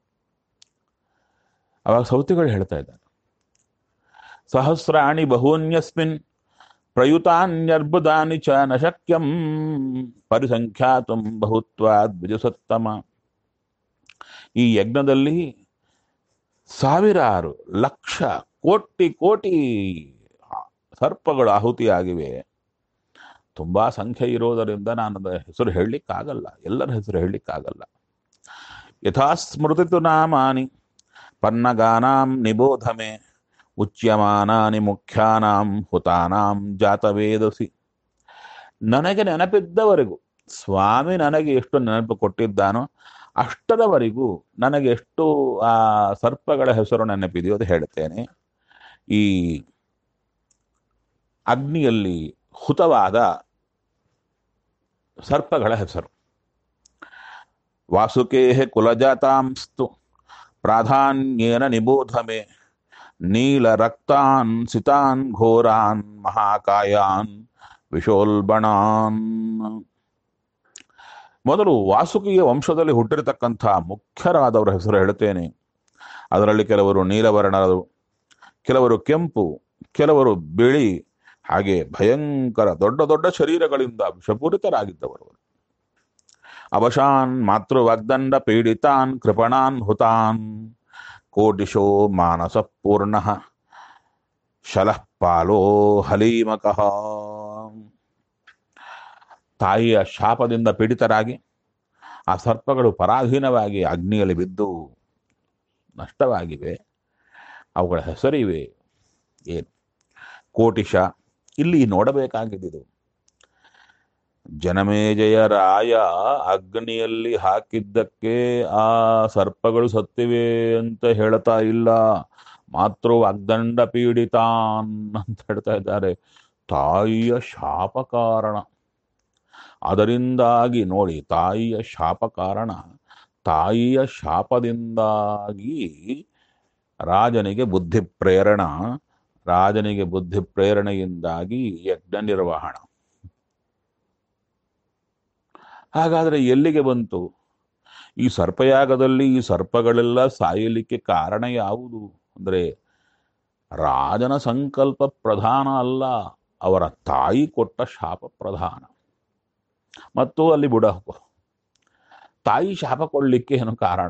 ಅವಾಗ ಸೌತಿಗಳು ಹೇಳ್ತಾ ಇದ್ದಾರೆ ಸಹಸ್ರಾಣಿ ಬಹೂನ್ಯಸ್ಮಿನ್ ಪ್ರಯುತಾನ್ಯರ್ಬುದಾನಿ ಚ ನ ಶಕ್ಯಂ ಪರಿಸಂಖ್ಯಾತಂ ಬಹುತ್ವಾದ್ ದ್ವಿಜಸತ್ತಮ ಈ ಯಜ್ಞದಲ್ಲಿ ಸಾವಿರಾರು ಲಕ್ಷ ಕೋಟಿ ಕೋಟಿ ಸರ್ಪಗಳು ಆಹುತಿಯಾಗಿವೆ ತುಂಬಾ ಸಂಖ್ಯೆ ಇರೋದರಿಂದ ನಾನು ಅದರ ಹೆಸರು ಹೇಳಲಿಕ್ಕಾಗಲ್ಲ ಎಲ್ಲರ ಹೆಸರು ಹೇಳಲಿಕ್ಕಾಗಲ್ಲ ಯಥಾ ಸ್ಮೃತಿತು ನಾಮಾನಿ ಪನ್ನಗಾನಾಂ ನಿಬೋಧಮೆ ಉಚ್ಯಮಾನಾನಿ ಮುಖ್ಯಾನಾಂ ಹುತಾನಾಂ ಜಾತವೇದಸಿ ನನಗೆ ನೆನಪಿದ್ದವರೆಗೂ ಸ್ವಾಮಿ ನನಗೆ ಎಷ್ಟು ನೆನಪು ಕೊಟ್ಟಿದ್ದಾನೋ ಅಷ್ಟರವರೆಗೂ ನನಗೆ ಎಷ್ಟು ಆ ಸರ್ಪಗಳ ಹೆಸರು ನೆನಪಿದೆಯೋ ಅದು ಹೇಳ್ತೇನೆ ಈ ಅಗ್ನಿಯಲ್ಲಿ ಹುತವಾದ ಸರ್ಪಗಳ ಹೆಸರು ವಾಸುಕೇ ಕುಲಜಾತಾಂಸ್ತು ಪ್ರಾಧಾನ್ಯೇನ ನಿಬೋಧಮೆ ನೀಲ ರಕ್ತಾನ್ ಸಿತಾನ್ ಘೋರಾನ್ ಮಹಾಕಾಯಾನ್ ವಿಶೋಲ್ಬಣಾನ್ ಮೊದಲು ವಾಸುಕಿಯ ವಂಶದಲ್ಲಿ ಹುಟ್ಟಿರತಕ್ಕಂಥ ಮುಖ್ಯರಾದವರ ಹೆಸರು ಹೇಳ್ತೇನೆ ಅದರಲ್ಲಿ ಕೆಲವರು ನೀಲವರ್ಣರು ಕೆಲವರು ಕೆಂಪು ಕೆಲವರು ಬಿಳಿ ಹಾಗೆ ಭಯಂಕರ ದೊಡ್ಡ ದೊಡ್ಡ ಶರೀರಗಳಿಂದ ವಿಷಪೂರಿತರಾಗಿದ್ದವರು ಅವರು. ಅವಶಾನ್ ಮಾತೃವಾಗ್ದಂಡ ಪೀಡಿತಾನ್ ಕೃಪಣಾನ್ ಹುತಾನ್ ಕೋಟಿಶೋ ಮಾನಸ ಪೂರ್ಣ ಶಲಃ ಪಾಲೋ ಹಲೀಮಕಃ ತಾಯಿಯ ಶಾಪದಿಂದ ಪೀಡಿತರಾಗಿ ಆ ಸರ್ಪಗಳು ಪರಾಧೀನವಾಗಿ ಅಗ್ನಿಯಲ್ಲಿ ಬಿದ್ದು ನಷ್ಟವಾಗಿವೆ ಅವುಗಳ ಹೆಸರಿವೆ ಏನು ಕೋಟಿಶ ಇಲ್ಲಿ ನೋಡಬೇಕಾಗಿದ್ದು ಜನಮೇಜಯ ರಾಯ ಅಗ್ನಿಯಲ್ಲಿ ಹಾಕಿದ್ದಕ್ಕೆ ಆ ಸರ್ಪಗಳು ಸತ್ತಿವೆ ಅಂತ ಹೇಳ್ತಾ ಇಲ್ಲ ಮಾತೃ ಅಗ್ದಂಡ ಪೀಡಿತಾನ್ ಅಂತ ಹೇಳ್ತಾ ಇದ್ದಾರೆ ತಾಯಿಯ ಶಾಪ ಕಾರಣ ಅದರಿಂದಾಗಿ ನೋಡಿ ತಾಯಿಯ ಶಾಪ ಕಾರಣ ತಾಯಿಯ ಶಾಪದಿಂದಾಗಿ ರಾಜನಿಗೆ ಬುದ್ಧಿ ಪ್ರೇರಣ ರಾಜನಿಗೆ ಬುದ್ಧಿ ಪ್ರೇರಣೆಯಿಂದಾಗಿ ಯಜ್ಞ ನಿರ್ವಹಣ ಹಾಗಾದ್ರೆ ಎಲ್ಲಿಗೆ ಬಂತು ಈ ಸರ್ಪಯಾಗದಲ್ಲಿ ಈ ಸರ್ಪಗಳೆಲ್ಲ ಸಾಯಲಿಕ್ಕೆ ಕಾರಣ ಯಾವುದು ಅಂದ್ರೆ ರಾಜನ ಸಂಕಲ್ಪ ಪ್ರಧಾನ ಅಲ್ಲ ಅವರ ತಾಯಿ ಕೊಟ್ಟ ಶಾಪ ಪ್ರಧಾನ ಮತ್ತು ಅಲ್ಲಿ ಬುಡ ತಾಯಿ ಶಾಪ ಕೊಡ್ಲಿಕ್ಕೆ ಏನು ಕಾರಣ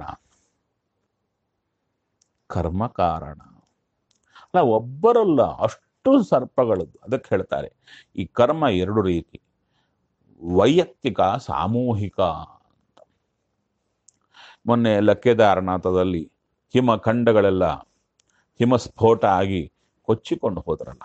ಕರ್ಮ ಕಾರಣ ಅಲ್ಲ ಒಬ್ಬರಲ್ಲ ಅಷ್ಟು ಸರ್ಪಗಳದ್ದು ಅದಕ್ಕೆ ಹೇಳ್ತಾರೆ ಈ ಕರ್ಮ ಎರಡು ರೀತಿ ವೈಯಕ್ತಿಕ ಸಾಮೂಹಿಕ ಅಂತ ಮೊನ್ನೆ ಎಲ್ಲ ಕೇದಾರನಾಥದಲ್ಲಿ ಹಿಮಖಂಡಗಳೆಲ್ಲ ಹಿಮಸ್ಫೋಟ ಆಗಿ ಕೊಚ್ಚಿಕೊಂಡು ಹೋದ್ರಲ್ಲ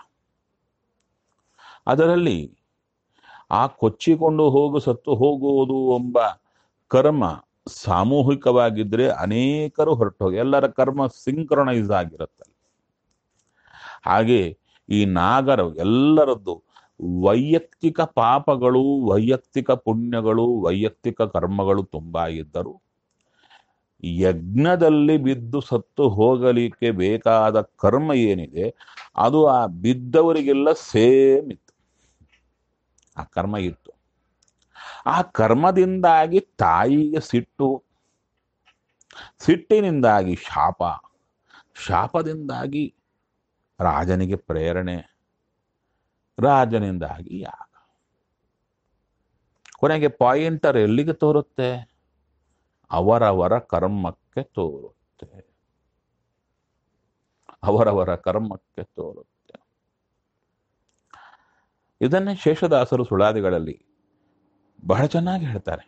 ಅದರಲ್ಲಿ ಆ ಕೊಚ್ಚಿಕೊಂಡು ಹೋಗು ಸತ್ತು ಹೋಗುವುದು ಎಂಬ ಕರ್ಮ ಸಾಮೂಹಿಕವಾಗಿದ್ರೆ ಅನೇಕರು ಹೊರಟೋಗಿ ಎಲ್ಲರ ಕರ್ಮ ಸಿಂಕ್ರನೈಸ್ ಆಗಿರುತ್ತೆ ಹಾಗೆ ಈ ನಾಗರು ಎಲ್ಲರದ್ದು ವೈಯಕ್ತಿಕ ಪಾಪಗಳು ವೈಯಕ್ತಿಕ ಪುಣ್ಯಗಳು ವೈಯಕ್ತಿಕ ಕರ್ಮಗಳು ತುಂಬಾ ಇದ್ದರು ಯಜ್ಞದಲ್ಲಿ ಬಿದ್ದು ಸತ್ತು ಹೋಗಲಿಕ್ಕೆ ಬೇಕಾದ ಕರ್ಮ ಏನಿದೆ ಅದು ಆ ಬಿದ್ದವರಿಗೆಲ್ಲ ಸೇಮ್ ಇತ್ತು ಆ ಕರ್ಮ ಇತ್ತು ಆ ಕರ್ಮದಿಂದಾಗಿ ತಾಯಿಗೆ ಸಿಟ್ಟು ಸಿಟ್ಟಿನಿಂದಾಗಿ ಶಾಪ ಶಾಪದಿಂದಾಗಿ ರಾಜನಿಗೆ ಪ್ರೇರಣೆ ರಾಜನಿಂದಾಗಿ ಯಾಗ ಕೊನೆಗೆ ಪಾಯಿಂಟರ್ ಎಲ್ಲಿಗೆ ತೋರುತ್ತೆ ಅವರವರ ಕರ್ಮಕ್ಕೆ ತೋರುತ್ತೆ ಅವರವರ ಕರ್ಮಕ್ಕೆ ತೋರುತ್ತೆ ಇದನ್ನೇ ಶೇಷದಾಸರು ಸುಳಾದಿಗಳಲ್ಲಿ ಬಹಳ ಚೆನ್ನಾಗಿ ಹೇಳ್ತಾರೆ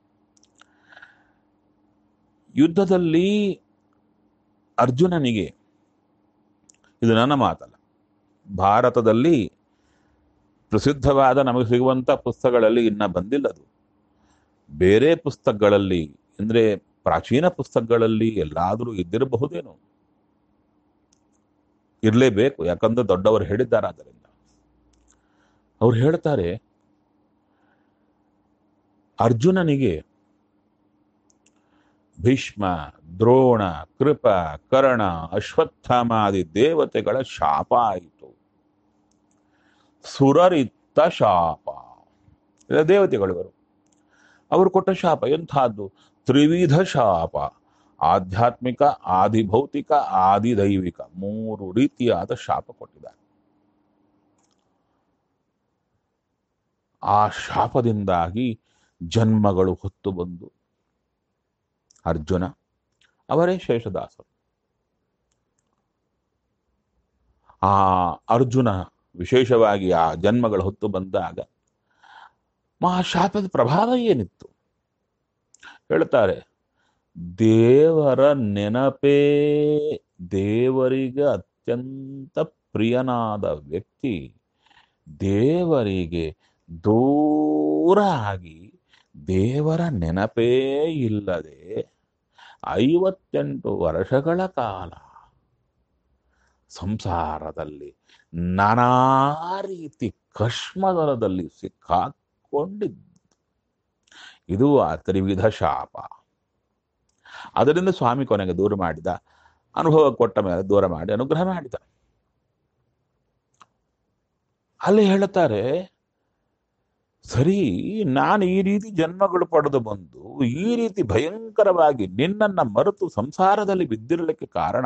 ಯುದ್ಧದಲ್ಲಿ ಅರ್ಜುನನಿಗೆ ಇದು ನನ್ನ ಮಾತಲ್ಲ ಭಾರತದಲ್ಲಿ ಪ್ರಸಿದ್ಧವಾದ ನಮಗೆ ಸಿಗುವಂತ ಪುಸ್ತಕಗಳಲ್ಲಿ ಇನ್ನ ಬಂದಿಲ್ಲದು ಬೇರೆ ಪುಸ್ತಕಗಳಲ್ಲಿ ಅಂದ್ರೆ ಪ್ರಾಚೀನ ಪುಸ್ತಕಗಳಲ್ಲಿ ಎಲ್ಲಾದರೂ ಇದ್ದಿರಬಹುದೇನೋ ಇರಲೇಬೇಕು ಯಾಕಂದ್ರೆ ದೊಡ್ಡವರು ಹೇಳಿದ್ದಾರೆ ಆದ್ದರಿಂದ ಅವ್ರು ಹೇಳ್ತಾರೆ ಅರ್ಜುನನಿಗೆ ಭೀಷ್ಮ ದ್ರೋಣ ಕೃಪ ಕರ್ಣ ಅಶ್ವತ್ಥಾಮಾದಿ ದೇವತೆಗಳ ಶಾಪ ಆಯಿತು ಸುರರಿತ್ತ ಶಾಪ ಇಲ್ಲ ದೇವತೆಗಳು ಇವರು ಅವರು ಕೊಟ್ಟ ಶಾಪ ಎಂಥದ್ದು ತ್ರಿವಿಧ ಶಾಪ ಆಧ್ಯಾತ್ಮಿಕ ಆದಿಭೌತಿಕ ಆದಿದೈವಿಕ ಮೂರು ರೀತಿಯಾದ ಶಾಪ ಕೊಟ್ಟಿದ್ದಾರೆ ಆ ಶಾಪದಿಂದಾಗಿ ಜನ್ಮಗಳು ಹೊತ್ತು ಬಂದು ಅರ್ಜುನ ಅವರೇ ಶೇಷದಾಸರು ಆ ಅರ್ಜುನ ವಿಶೇಷವಾಗಿ ಆ ಜನ್ಮಗಳು ಹೊತ್ತು ಬಂದಾಗ ಆ ಶಾಪದ ಪ್ರಭಾವ ಏನಿತ್ತು ಹೇಳ್ತಾರೆ ದೇವರ ನೆನಪೇ ದೇವರಿಗೆ ಅತ್ಯಂತ ಪ್ರಿಯನಾದ ವ್ಯಕ್ತಿ ದೇವರಿಗೆ ದೂರ ಆಗಿ ದೇವರ ನೆನಪೇ ಇಲ್ಲದೆ ಐವತ್ತೆಂಟು ವರ್ಷಗಳ ಕಾಲ ಸಂಸಾರದಲ್ಲಿ ನಾನಾ ರೀತಿ ಕಶ್ಮದರದಲ್ಲಿ ಸಿಕ್ಕಾಕೊಂಡಿದ್ದು ಇದು ಆ ತ್ರಿವಿಧ ಶಾಪ ಅದರಿಂದ ಸ್ವಾಮಿ ಕೊನೆಗೆ ದೂರ ಮಾಡಿದ ಅನುಭವ ಕೊಟ್ಟ ಮೇಲೆ ದೂರ ಮಾಡಿ ಅನುಗ್ರಹ ಮಾಡಿದ ಅಲ್ಲಿ ಹೇಳುತ್ತಾರೆ ಸರಿ ನಾನು ಈ ರೀತಿ ಜನ್ಮಗಳು ಪಡೆದು ಬಂದು ಈ ರೀತಿ ಭಯಂಕರವಾಗಿ ನಿನ್ನನ್ನ ಮರೆತು ಸಂಸಾರದಲ್ಲಿ ಬಿದ್ದಿರಲಿಕ್ಕೆ ಕಾರಣ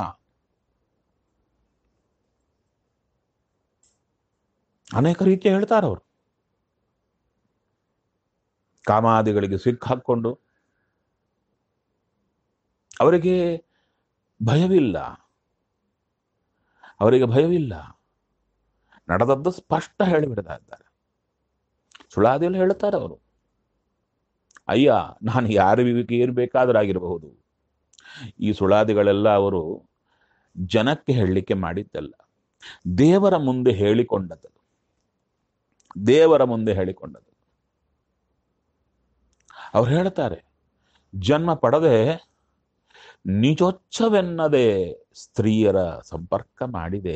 ಅನೇಕ ರೀತಿಯ ಹೇಳ್ತಾರೆ ಅವರು ಕಾಮಾದಿಗಳಿಗೆ ಸಿಕ್ಕಾಕೊಂಡು ಅವರಿಗೆ ಭಯವಿಲ್ಲ ಅವರಿಗೆ ಭಯವಿಲ್ಲ ನಡೆದದ್ದು ಸ್ಪಷ್ಟ ಹೇಳಿಬಿಡ್ತಾ ಇದ್ದಾರೆ ಸುಳಾದಿಯಲ್ಲಿ ಹೇಳ್ತಾರೆ ಅವರು ಅಯ್ಯ ನಾನು ಯಾರು ಏನು ಬೇಕಾದರಾಗಿರಬಹುದು ಈ ಸುಳಾದಿಗಳೆಲ್ಲ ಅವರು ಜನಕ್ಕೆ ಹೇಳಲಿಕ್ಕೆ ಮಾಡಿದ್ದಲ್ಲ ದೇವರ ಮುಂದೆ ಹೇಳಿಕೊಂಡದ್ದು ದೇವರ ಮುಂದೆ ಹೇಳಿಕೊಂಡದ್ದು ಅವ್ರು ಹೇಳ್ತಾರೆ ಜನ್ಮ ಪಡದೆ ನಿಜೋಚ್ಛವೆನ್ನದೆ ಸ್ತ್ರೀಯರ ಸಂಪರ್ಕ ಮಾಡಿದೆ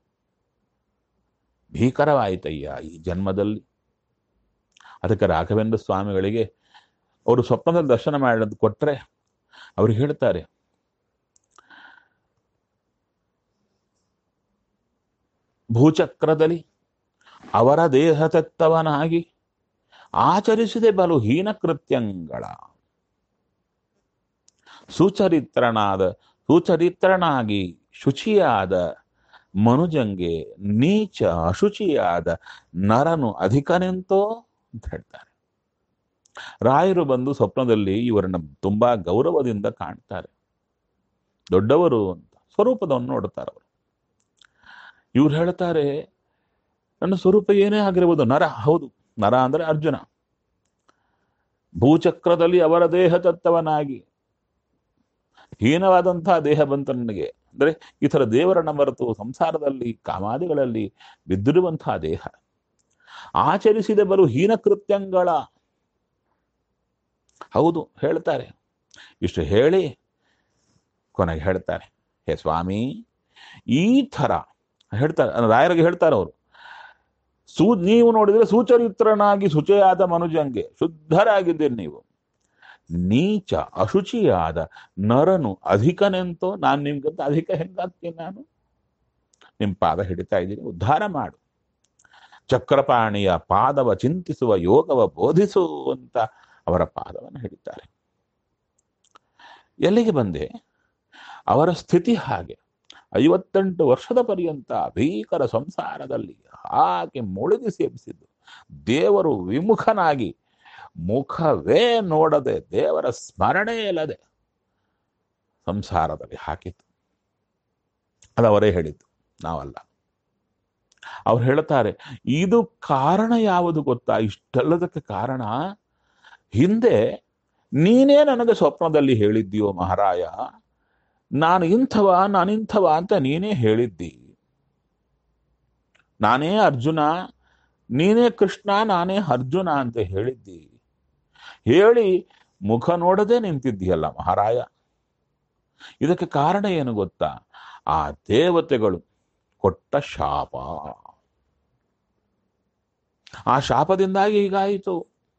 ಭೀಕರವಾಯಿತಯ್ಯ ಈ ಜನ್ಮದಲ್ಲಿ ಅದಕ್ಕೆ ರಾಘವೇಂದ್ರ ಸ್ವಾಮಿಗಳಿಗೆ ಅವರು ಸ್ವಪ್ನದಲ್ಲಿ ದರ್ಶನ ಮಾಡೋದು ಕೊಟ್ರೆ ಅವ್ರು ಹೇಳ್ತಾರೆ ಭೂಚಕ್ರದಲ್ಲಿ ಅವರ ದೇಹ ತೆತ್ತವನಾಗಿ ಆಚರಿಸಿದೆ ಬಲು ಹೀನ ಕೃತ್ಯಂಗಳ ಸುಚರಿತ್ರನಾದ ಸುಚರಿತ್ರನಾಗಿ ಶುಚಿಯಾದ ಮನುಜಂಗೆ ನೀಚ ಅಶುಚಿಯಾದ ನರನು ಅಧಿಕನೆಂತೋ ಅಂತ ಹೇಳ್ತಾರೆ ರಾಯರು ಬಂದು ಸ್ವಪ್ನದಲ್ಲಿ ಇವರನ್ನ ತುಂಬಾ ಗೌರವದಿಂದ ಕಾಣ್ತಾರೆ ದೊಡ್ಡವರು ಅಂತ ಸ್ವರೂಪದವನ್ನು ನೋಡ್ತಾರೆ ಅವರು ಇವ್ರು ಹೇಳ್ತಾರೆ ನನ್ನ ಸ್ವರೂಪ ಏನೇ ಆಗಿರ್ಬೋದು ನರ ಹೌದು ನರ ಅಂದ್ರೆ ಅರ್ಜುನ ಭೂಚಕ್ರದಲ್ಲಿ ಅವರ ದೇಹ ತತ್ತವನಾಗಿ ಹೀನವಾದಂತಹ ದೇಹ ಬಂತು ನನಗೆ ಅಂದ್ರೆ ಈ ಥರ ದೇವರನ್ನ ಮರೆತು ಸಂಸಾರದಲ್ಲಿ ಕಾಮಾದಿಗಳಲ್ಲಿ ಬಿದ್ದಿರುವಂತಹ ದೇಹ ಆಚರಿಸಿದ ಬಲು ಹೀನ ಕೃತ್ಯಂಗಳ ಹೌದು ಹೇಳ್ತಾರೆ ಇಷ್ಟು ಹೇಳಿ ಕೊನೆಗೆ ಹೇಳ್ತಾರೆ ಹೇ ಸ್ವಾಮಿ ಈ ಥರ ಹೇಳ್ತಾರೆ ರಾಯರಿಗೆ ಹೇಳ್ತಾರೆ ಅವರು ಸೂ ನೀವು ನೋಡಿದ್ರೆ ಸುಚರಿತ್ರನಾಗಿ ಶುಚಿಯಾದ ಮನುಜಂಗೆ ಶುದ್ಧರಾಗಿದ್ದೀರಿ ನೀವು ನೀಚ ಅಶುಚಿಯಾದ ನರನು ಅಧಿಕನೆಂತೋ ನಾನು ನಿಮ್ಗಂತ ಅಧಿಕ ಹೆಂಗಾಗ್ತೀನಿ ನಾನು ನಿಮ್ ಪಾದ ಹಿಡಿತಾ ಇದ್ದೀನಿ ಉದ್ಧಾರ ಮಾಡು ಚಕ್ರಪಾಣಿಯ ಪಾದವ ಚಿಂತಿಸುವ ಯೋಗವ ಬೋಧಿಸು ಅಂತ ಅವರ ಪಾದವನ್ನು ಹಿಡಿತಾರೆ ಎಲ್ಲಿಗೆ ಬಂದೆ ಅವರ ಸ್ಥಿತಿ ಹಾಗೆ ಐವತ್ತೆಂಟು ವರ್ಷದ ಪರ್ಯಂತ ಭೀಕರ ಸಂಸಾರದಲ್ಲಿ ಹಾಗೆ ಮುಳುಗಿ ಸೇವಿಸಿದ್ದು ದೇವರು ವಿಮುಖನಾಗಿ ಮುಖವೇ ನೋಡದೆ ದೇವರ ಸ್ಮರಣೆ ಇಲ್ಲದೆ ಸಂಸಾರದಲ್ಲಿ ಹಾಕಿತು ಅದು ಅವರೇ ಹೇಳಿದ್ದು ನಾವಲ್ಲ ಅವ್ರು ಹೇಳ್ತಾರೆ ಇದು ಕಾರಣ ಯಾವುದು ಗೊತ್ತಾ ಇಷ್ಟೆಲ್ಲದಕ್ಕೆ ಕಾರಣ ಹಿಂದೆ ನೀನೇ ನನಗೆ ಸ್ವಪ್ನದಲ್ಲಿ ಹೇಳಿದ್ದೀಯೋ ಮಹಾರಾಯ ನಾನು ಇಂಥವ ನಾನಿಂಥವ ಅಂತ ನೀನೇ ಹೇಳಿದ್ದಿ ನಾನೇ ಅರ್ಜುನ ನೀನೇ ಕೃಷ್ಣ ನಾನೇ ಅರ್ಜುನ ಅಂತ ಹೇಳಿದ್ದಿ ಹೇಳಿ ಮುಖ ನೋಡದೆ ನಿಂತಿದ್ದೀಯಲ್ಲ ಮಹಾರಾಯ ಇದಕ್ಕೆ ಕಾರಣ ಏನು ಗೊತ್ತಾ ಆ ದೇವತೆಗಳು ಕೊಟ್ಟ ಶಾಪ ಆ ಶಾಪದಿಂದಾಗಿ ಹೀಗಾಯಿತು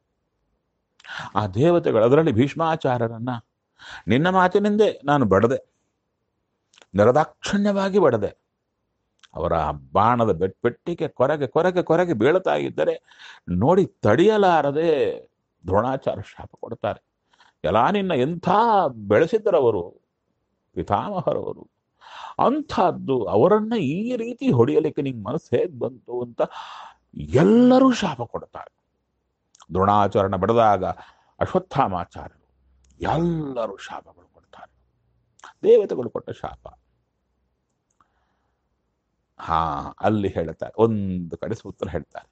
ಆ ದೇವತೆಗಳು ಅದರಲ್ಲಿ ಭೀಷ್ಮಾಚಾರ್ಯರನ್ನ ನಿನ್ನ ಮಾತಿನಿಂದೆ ನಾನು ಬಡದೆ ನಿರದಾಕ್ಷಣ್ಯವಾಗಿ ಬಡದೆ ಅವರ ಬಾಣದ ಬೆಟ್ ಪೆಟ್ಟಿಗೆ ಕೊರಗೆ ಕೊರಗೆ ಕೊರಗೆ ಬೀಳ್ತಾ ಇದ್ದರೆ ನೋಡಿ ತಡೆಯಲಾರದೆ ದ್ರೋಣಾಚಾರ್ಯ ಶಾಪ ಕೊಡ್ತಾರೆ ಎಲ್ಲ ನಿನ್ನ ಎಂಥ ಬೆಳೆಸಿದ್ದರವರು ಪಿತಾಮಹರವರು ಅಂಥದ್ದು ಅವರನ್ನ ಈ ರೀತಿ ಹೊಡೆಯಲಿಕ್ಕೆ ನಿಂಗೆ ಮನಸ್ಸು ಹೇಗೆ ಬಂತು ಅಂತ ಎಲ್ಲರೂ ಶಾಪ ಕೊಡ್ತಾರೆ ದ್ರೋಣಾಚಾರ್ಯನ ಬಡದಾಗ ಅಶ್ವತ್ಥಾಮಾಚಾರ್ಯರು ಎಲ್ಲರೂ ಶಾಪಗಳು ಕೊಡ್ತಾರೆ ದೇವತೆಗಳು ಕೊಟ್ಟ ಶಾಪ ಹಾ ಅಲ್ಲಿ ಹೇಳ್ತಾರೆ ಒಂದು ಕಡೆ ಸೂತ್ರ ಹೇಳ್ತಾರೆ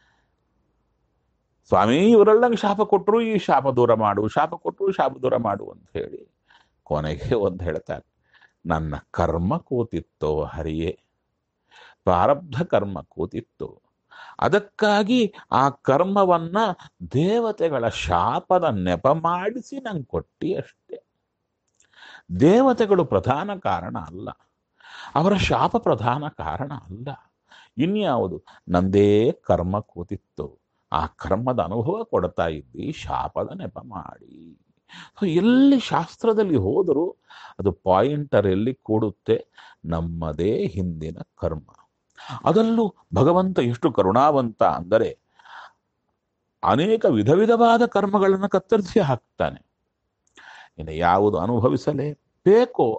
ಸ್ವಾಮಿ ಇವರೆಲ್ಲ ಶಾಪ ಕೊಟ್ಟರು ಈ ಶಾಪ ದೂರ ಮಾಡು ಶಾಪ ಕೊಟ್ಟರು ಶಾಪ ದೂರ ಮಾಡು ಅಂತ ಹೇಳಿ ಕೊನೆಗೆ ಒಂದು ಹೇಳ್ತಾರೆ ನನ್ನ ಕರ್ಮ ಕೂತಿತ್ತೋ ಹರಿಯೇ ಪ್ರಾರಬ್ಧ ಕರ್ಮ ಕೂತಿತ್ತು ಅದಕ್ಕಾಗಿ ಆ ಕರ್ಮವನ್ನ ದೇವತೆಗಳ ಶಾಪದ ನೆಪ ಮಾಡಿಸಿ ನಂಗೆ ಕೊಟ್ಟಿ ಅಷ್ಟೇ ದೇವತೆಗಳು ಪ್ರಧಾನ ಕಾರಣ ಅಲ್ಲ ಅವರ ಶಾಪ ಪ್ರಧಾನ ಕಾರಣ ಅಲ್ಲ ಇನ್ಯಾವುದು ನಂದೇ ಕರ್ಮ ಕೂತಿತ್ತು ಆ ಕರ್ಮದ ಅನುಭವ ಕೊಡ್ತಾ ಇದ್ದಿ ಶಾಪದ ನೆಪ ಮಾಡಿ ಸೊ ಎಲ್ಲಿ ಶಾಸ್ತ್ರದಲ್ಲಿ ಹೋದರೂ ಅದು ಪಾಯಿಂಟರ್ ಎಲ್ಲಿ ಕೂಡುತ್ತೆ ನಮ್ಮದೇ ಹಿಂದಿನ ಕರ್ಮ ಅದರಲ್ಲೂ ಭಗವಂತ ಎಷ್ಟು ಕರುಣಾವಂತ ಅಂದರೆ ಅನೇಕ ವಿಧ ವಿಧವಾದ ಕರ್ಮಗಳನ್ನು ಕತ್ತರಿಸಿ ಹಾಕ್ತಾನೆ ಇನ್ನು ಯಾವುದು ಅನುಭವಿಸಲೇ ಬೇಕೋ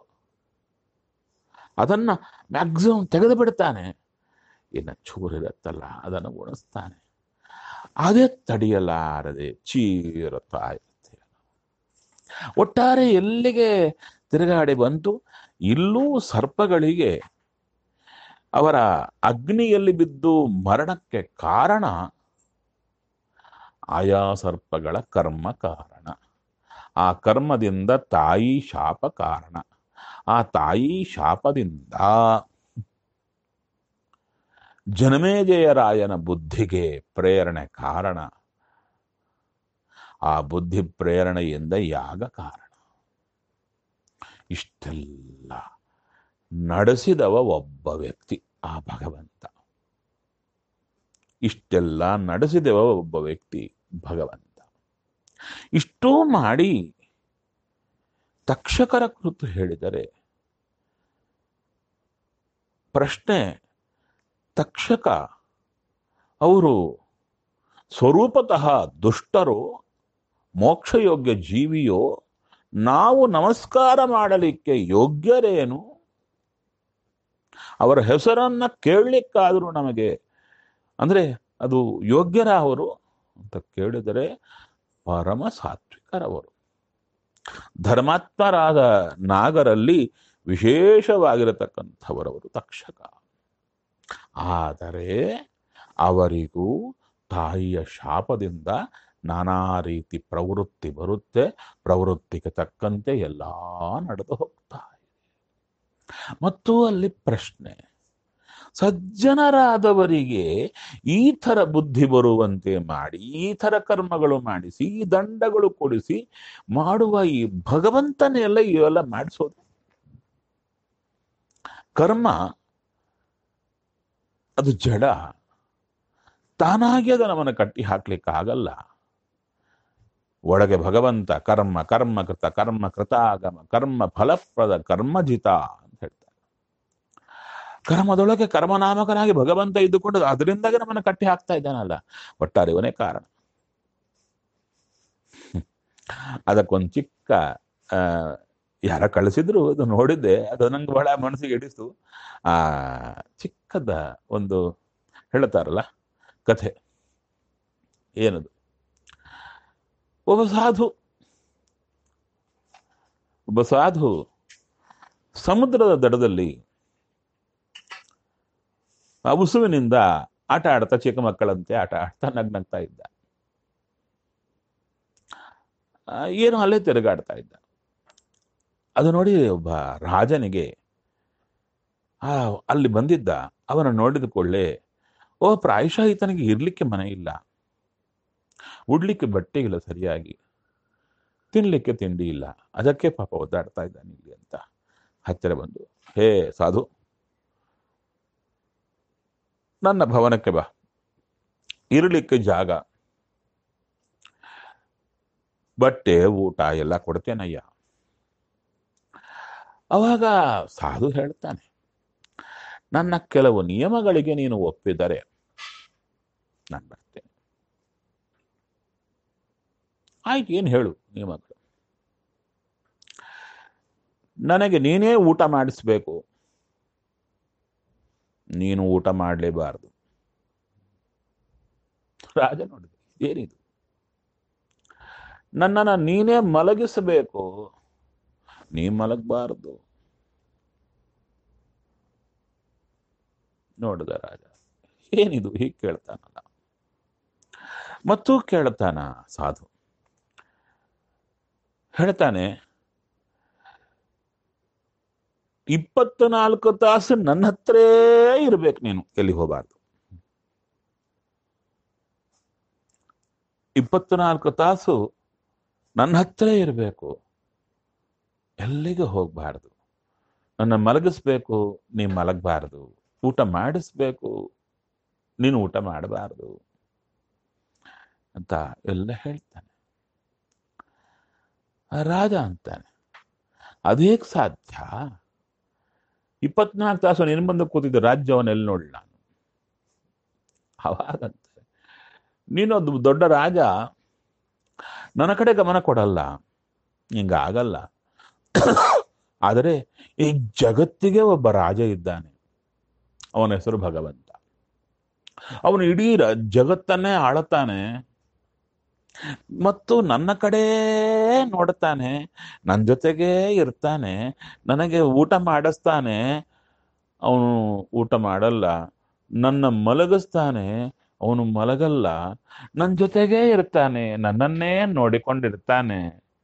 ಅದನ್ನ ಮ್ಯಾಕ್ಸಿಮಮ್ ತೆಗೆದು ಬಿಡ್ತಾನೆ ಇನ್ನು ಚೂರಿರುತ್ತಲ್ಲ ಅದನ್ನು ಉಣಿಸ್ತಾನೆ ಅದೇ ತಡೆಯಲಾರದೆ ಚೀರುತ್ತಾ ಇರುತ್ತೆ ಒಟ್ಟಾರೆ ಎಲ್ಲಿಗೆ ತಿರುಗಾಡಿ ಬಂತು ಇಲ್ಲೂ ಸರ್ಪಗಳಿಗೆ ಅವರ ಅಗ್ನಿಯಲ್ಲಿ ಬಿದ್ದು ಮರಣಕ್ಕೆ ಕಾರಣ ಆಯಾ ಸರ್ಪಗಳ ಕರ್ಮ ಕಾರಣ ಆ ಕರ್ಮದಿಂದ ತಾಯಿ ಶಾಪ ಕಾರಣ ಆ ತಾಯಿ ಶಾಪದಿಂದ ಜನಮೇಜಯರಾಯನ ಬುದ್ಧಿಗೆ ಪ್ರೇರಣೆ ಕಾರಣ ಆ ಬುದ್ಧಿ ಪ್ರೇರಣೆಯಿಂದ ಯಾಗ ಕಾರಣ ಇಷ್ಟೆಲ್ಲ ನಡೆಸಿದವ ಒಬ್ಬ ವ್ಯಕ್ತಿ ಆ ಭಗವಂತ ಇಷ್ಟೆಲ್ಲ ನಡೆಸಿದವ ಒಬ್ಬ ವ್ಯಕ್ತಿ ಭಗವಂತ ಇಷ್ಟೂ ಮಾಡಿ ತಕ್ಷಕರ ಕುರಿತು ಹೇಳಿದರೆ ಪ್ರಶ್ನೆ ತಕ್ಷಕ ಅವರು ಸ್ವರೂಪತಃ ದುಷ್ಟರೋ ಮೋಕ್ಷಯೋಗ್ಯ ಜೀವಿಯೋ ನಾವು ನಮಸ್ಕಾರ ಮಾಡಲಿಕ್ಕೆ ಯೋಗ್ಯರೇನು ಅವರ ಹೆಸರನ್ನ ಕೇಳಲಿಕ್ಕಾದರೂ ನಮಗೆ ಅಂದ್ರೆ ಅದು ಯೋಗ್ಯರ ಅವರು ಅಂತ ಕೇಳಿದರೆ ಪರಮ ಸಾತ್ವಿಕರವರು ಧರ್ಮಾತ್ಮರಾದ ನಾಗರಲ್ಲಿ ವಿಶೇಷವಾಗಿರತಕ್ಕಂಥವರವರು ತಕ್ಷಕ ಆದರೆ ಅವರಿಗೂ ತಾಯಿಯ ಶಾಪದಿಂದ ನಾನಾ ರೀತಿ ಪ್ರವೃತ್ತಿ ಬರುತ್ತೆ ಪ್ರವೃತ್ತಿಗೆ ತಕ್ಕಂತೆ ಎಲ್ಲ ನಡೆದು ಹೋಗ್ತಾ ಇದೆ ಮತ್ತು ಅಲ್ಲಿ ಪ್ರಶ್ನೆ ಸಜ್ಜನರಾದವರಿಗೆ ಈ ಥರ ಬುದ್ಧಿ ಬರುವಂತೆ ಮಾಡಿ ಈ ಥರ ಕರ್ಮಗಳು ಮಾಡಿಸಿ ಈ ದಂಡಗಳು ಕೊಡಿಸಿ ಮಾಡುವ ಈ ಭಗವಂತನೇ ಎಲ್ಲ ಇವೆಲ್ಲ ಮಾಡಿಸೋದು ಕರ್ಮ ಅದು ಜಡ ತಾನಾಗಿ ಅದು ನಮ್ಮನ್ನು ಕಟ್ಟಿ ಹಾಕ್ಲಿಕ್ಕೆ ಆಗಲ್ಲ ಒಳಗೆ ಭಗವಂತ ಕರ್ಮ ಕರ್ಮ ಕೃತ ಕರ್ಮ ಕೃತಾಗಮ ಕರ್ಮ ಫಲಪ್ರದ ಕರ್ಮಜಿತ ಅಂತ ಹೇಳ್ತಾರೆ ಕರ್ಮದೊಳಗೆ ಕರ್ಮನಾಮಕನಾಗಿ ಭಗವಂತ ಇದ್ದುಕೊಂಡು ಅದರಿಂದಾಗಿ ನಮ್ಮನ್ನು ಕಟ್ಟಿ ಹಾಕ್ತಾ ಇದ್ದಾನಲ್ಲ ಒಟ್ಟಾರೆ ಇವನೇ ಕಾರಣ ಅದಕ್ಕೊಂದು ಚಿಕ್ಕ ಆ ಯಾರ ಕಳಿಸಿದ್ರು ಅದು ನೋಡಿದ್ದೆ ಅದು ನಂಗೆ ಬಹಳ ಮನಸ್ಸಿಗೆ ಹಿಡಿಸ್ತು ಆ ಚಿಕ್ಕದ ಒಂದು ಹೇಳ್ತಾರಲ್ಲ ಕಥೆ ಏನದು ಒಬ್ಬ ಸಾಧು ಒಬ್ಬ ಸಾಧು ಸಮುದ್ರದ ದಡದಲ್ಲಿ ಆ ಉಸುವಿನಿಂದ ಆಟ ಆಡ್ತಾ ಚಿಕ್ಕ ಮಕ್ಕಳಂತೆ ಆಟ ಆಡ್ತಾ ನಗ್ನಗ್ತಾ ಇದ್ದ ಆ, ಏನು ಅಲ್ಲೇ ತಿರುಗಾಡ್ತಾ ಇದ್ದ ಅದು ನೋಡಿ ಒಬ್ಬ ರಾಜನಿಗೆ ಆ ಅಲ್ಲಿ ಬಂದಿದ್ದ ಅವನ ನೋಡಿದ ಕೂಡಲೇ ಓ ಪ್ರಾಯಶಃ ಈತನಿಗೆ ಇರ್ಲಿಕ್ಕೆ ಮನೆ ಇಲ್ಲ ಉಡ್ಲಿಕ್ಕೆ ಬಟ್ಟೆ ಇಲ್ಲ ಸರಿಯಾಗಿ ತಿನ್ಲಿಕ್ಕೆ ತಿಂಡಿ ಇಲ್ಲ ಅದಕ್ಕೆ ಪಾಪ ಒದ್ದಾಡ್ತಾ ಇದ್ದಾನೆ ಇಲ್ಲಿ ಅಂತ ಹತ್ತಿರ ಬಂದು ಹೇ ಸಾಧು ನನ್ನ ಭವನಕ್ಕೆ ಬಾ ಇರಲಿಕ್ಕೆ ಜಾಗ ಬಟ್ಟೆ ಊಟ ಎಲ್ಲ ಕೊಡ್ತೇನಯ್ಯ ಅವಾಗ ಸಾಧು ಹೇಳ್ತಾನೆ ನನ್ನ ಕೆಲವು ನಿಯಮಗಳಿಗೆ ನೀನು ಒಪ್ಪಿದರೆ ನಾನು ಬರ್ತೇನೆ ಆಯ್ತು ಏನು ಹೇಳು ನಿಯಮಗಳು ನನಗೆ ನೀನೇ ಊಟ ಮಾಡಿಸ್ಬೇಕು ನೀನು ಊಟ ಮಾಡಲೇಬಾರದು ರಾಜ ನೋಡಿದ ಏನಿದು ನನ್ನನ್ನು ನೀನೇ ಮಲಗಿಸಬೇಕು ನೀ ಮಲಗಬಾರದು ನೋಡಿದ ರಾಜ ಏನಿದು ಹೀಗೆ ಕೇಳ್ತಾನಲ್ಲ ಮತ್ತು ಕೇಳ್ತಾನ ಸಾಧು ಹೇಳ್ತಾನೆ ಇಪ್ಪತ್ತು ನಾಲ್ಕು ತಾಸು ನನ್ನ ಹತ್ರೇ ಇರ್ಬೇಕು ನೀನು ಎಲ್ಲಿ ಹೋಗಬಾರ್ದು ಇಪ್ಪತ್ತು ನಾಲ್ಕು ತಾಸು ನನ್ನ ಹತ್ರ ಇರಬೇಕು ಎಲ್ಲಿಗೂ ಹೋಗಬಾರ್ದು ನನ್ನ ಮಲಗಿಸ್ಬೇಕು ನೀ ಮಲಗಬಾರ್ದು ಊಟ ಮಾಡಿಸ್ಬೇಕು ನೀನು ಊಟ ಮಾಡಬಾರ್ದು ಅಂತ ಎಲ್ಲ ಹೇಳ್ತಾನೆ ಆ ರಾಜ ಅಂತಾನೆ ಅದೇಕ್ ಸಾಧ್ಯ ಇಪ್ಪತ್ನಾಲ್ಕು ತಾಸು ನಿನ್ನ ಬಂದು ಕೂತಿದ್ದು ರಾಜ್ಯವನ್ನೆಲ್ಲಿ ನೋಡಿ ನಾನು ಅವಾಗಂತೆ ನೀನೊಂದು ದೊಡ್ಡ ರಾಜ ನನ್ನ ಕಡೆ ಗಮನ ಕೊಡಲ್ಲ ಹಿಂಗಾಗಲ್ಲ ಆದರೆ ಈ ಜಗತ್ತಿಗೆ ಒಬ್ಬ ರಾಜ ಇದ್ದಾನೆ ಅವನ ಹೆಸರು ಭಗವಂತ ಅವನು ಇಡೀ ರ- ಜಗತ್ತನ್ನೇ ಆಳುತ್ತಾನೆ ಮತ್ತು ನನ್ನ ಕಡೆ ನೋಡ್ತಾನೆ ನನ್ನ ಜೊತೆಗೇ ಇರ್ತಾನೆ ನನಗೆ ಊಟ ಮಾಡಿಸ್ತಾನೆ ಅವನು ಊಟ ಮಾಡಲ್ಲ ನನ್ನ ಮಲಗಿಸ್ತಾನೆ ಅವನು ಮಲಗಲ್ಲ ನನ್ನ ಜೊತೆಗೇ ಇರ್ತಾನೆ ನನ್ನನ್ನೇ ನೋಡಿಕೊಂಡಿರ್ತಾನೆ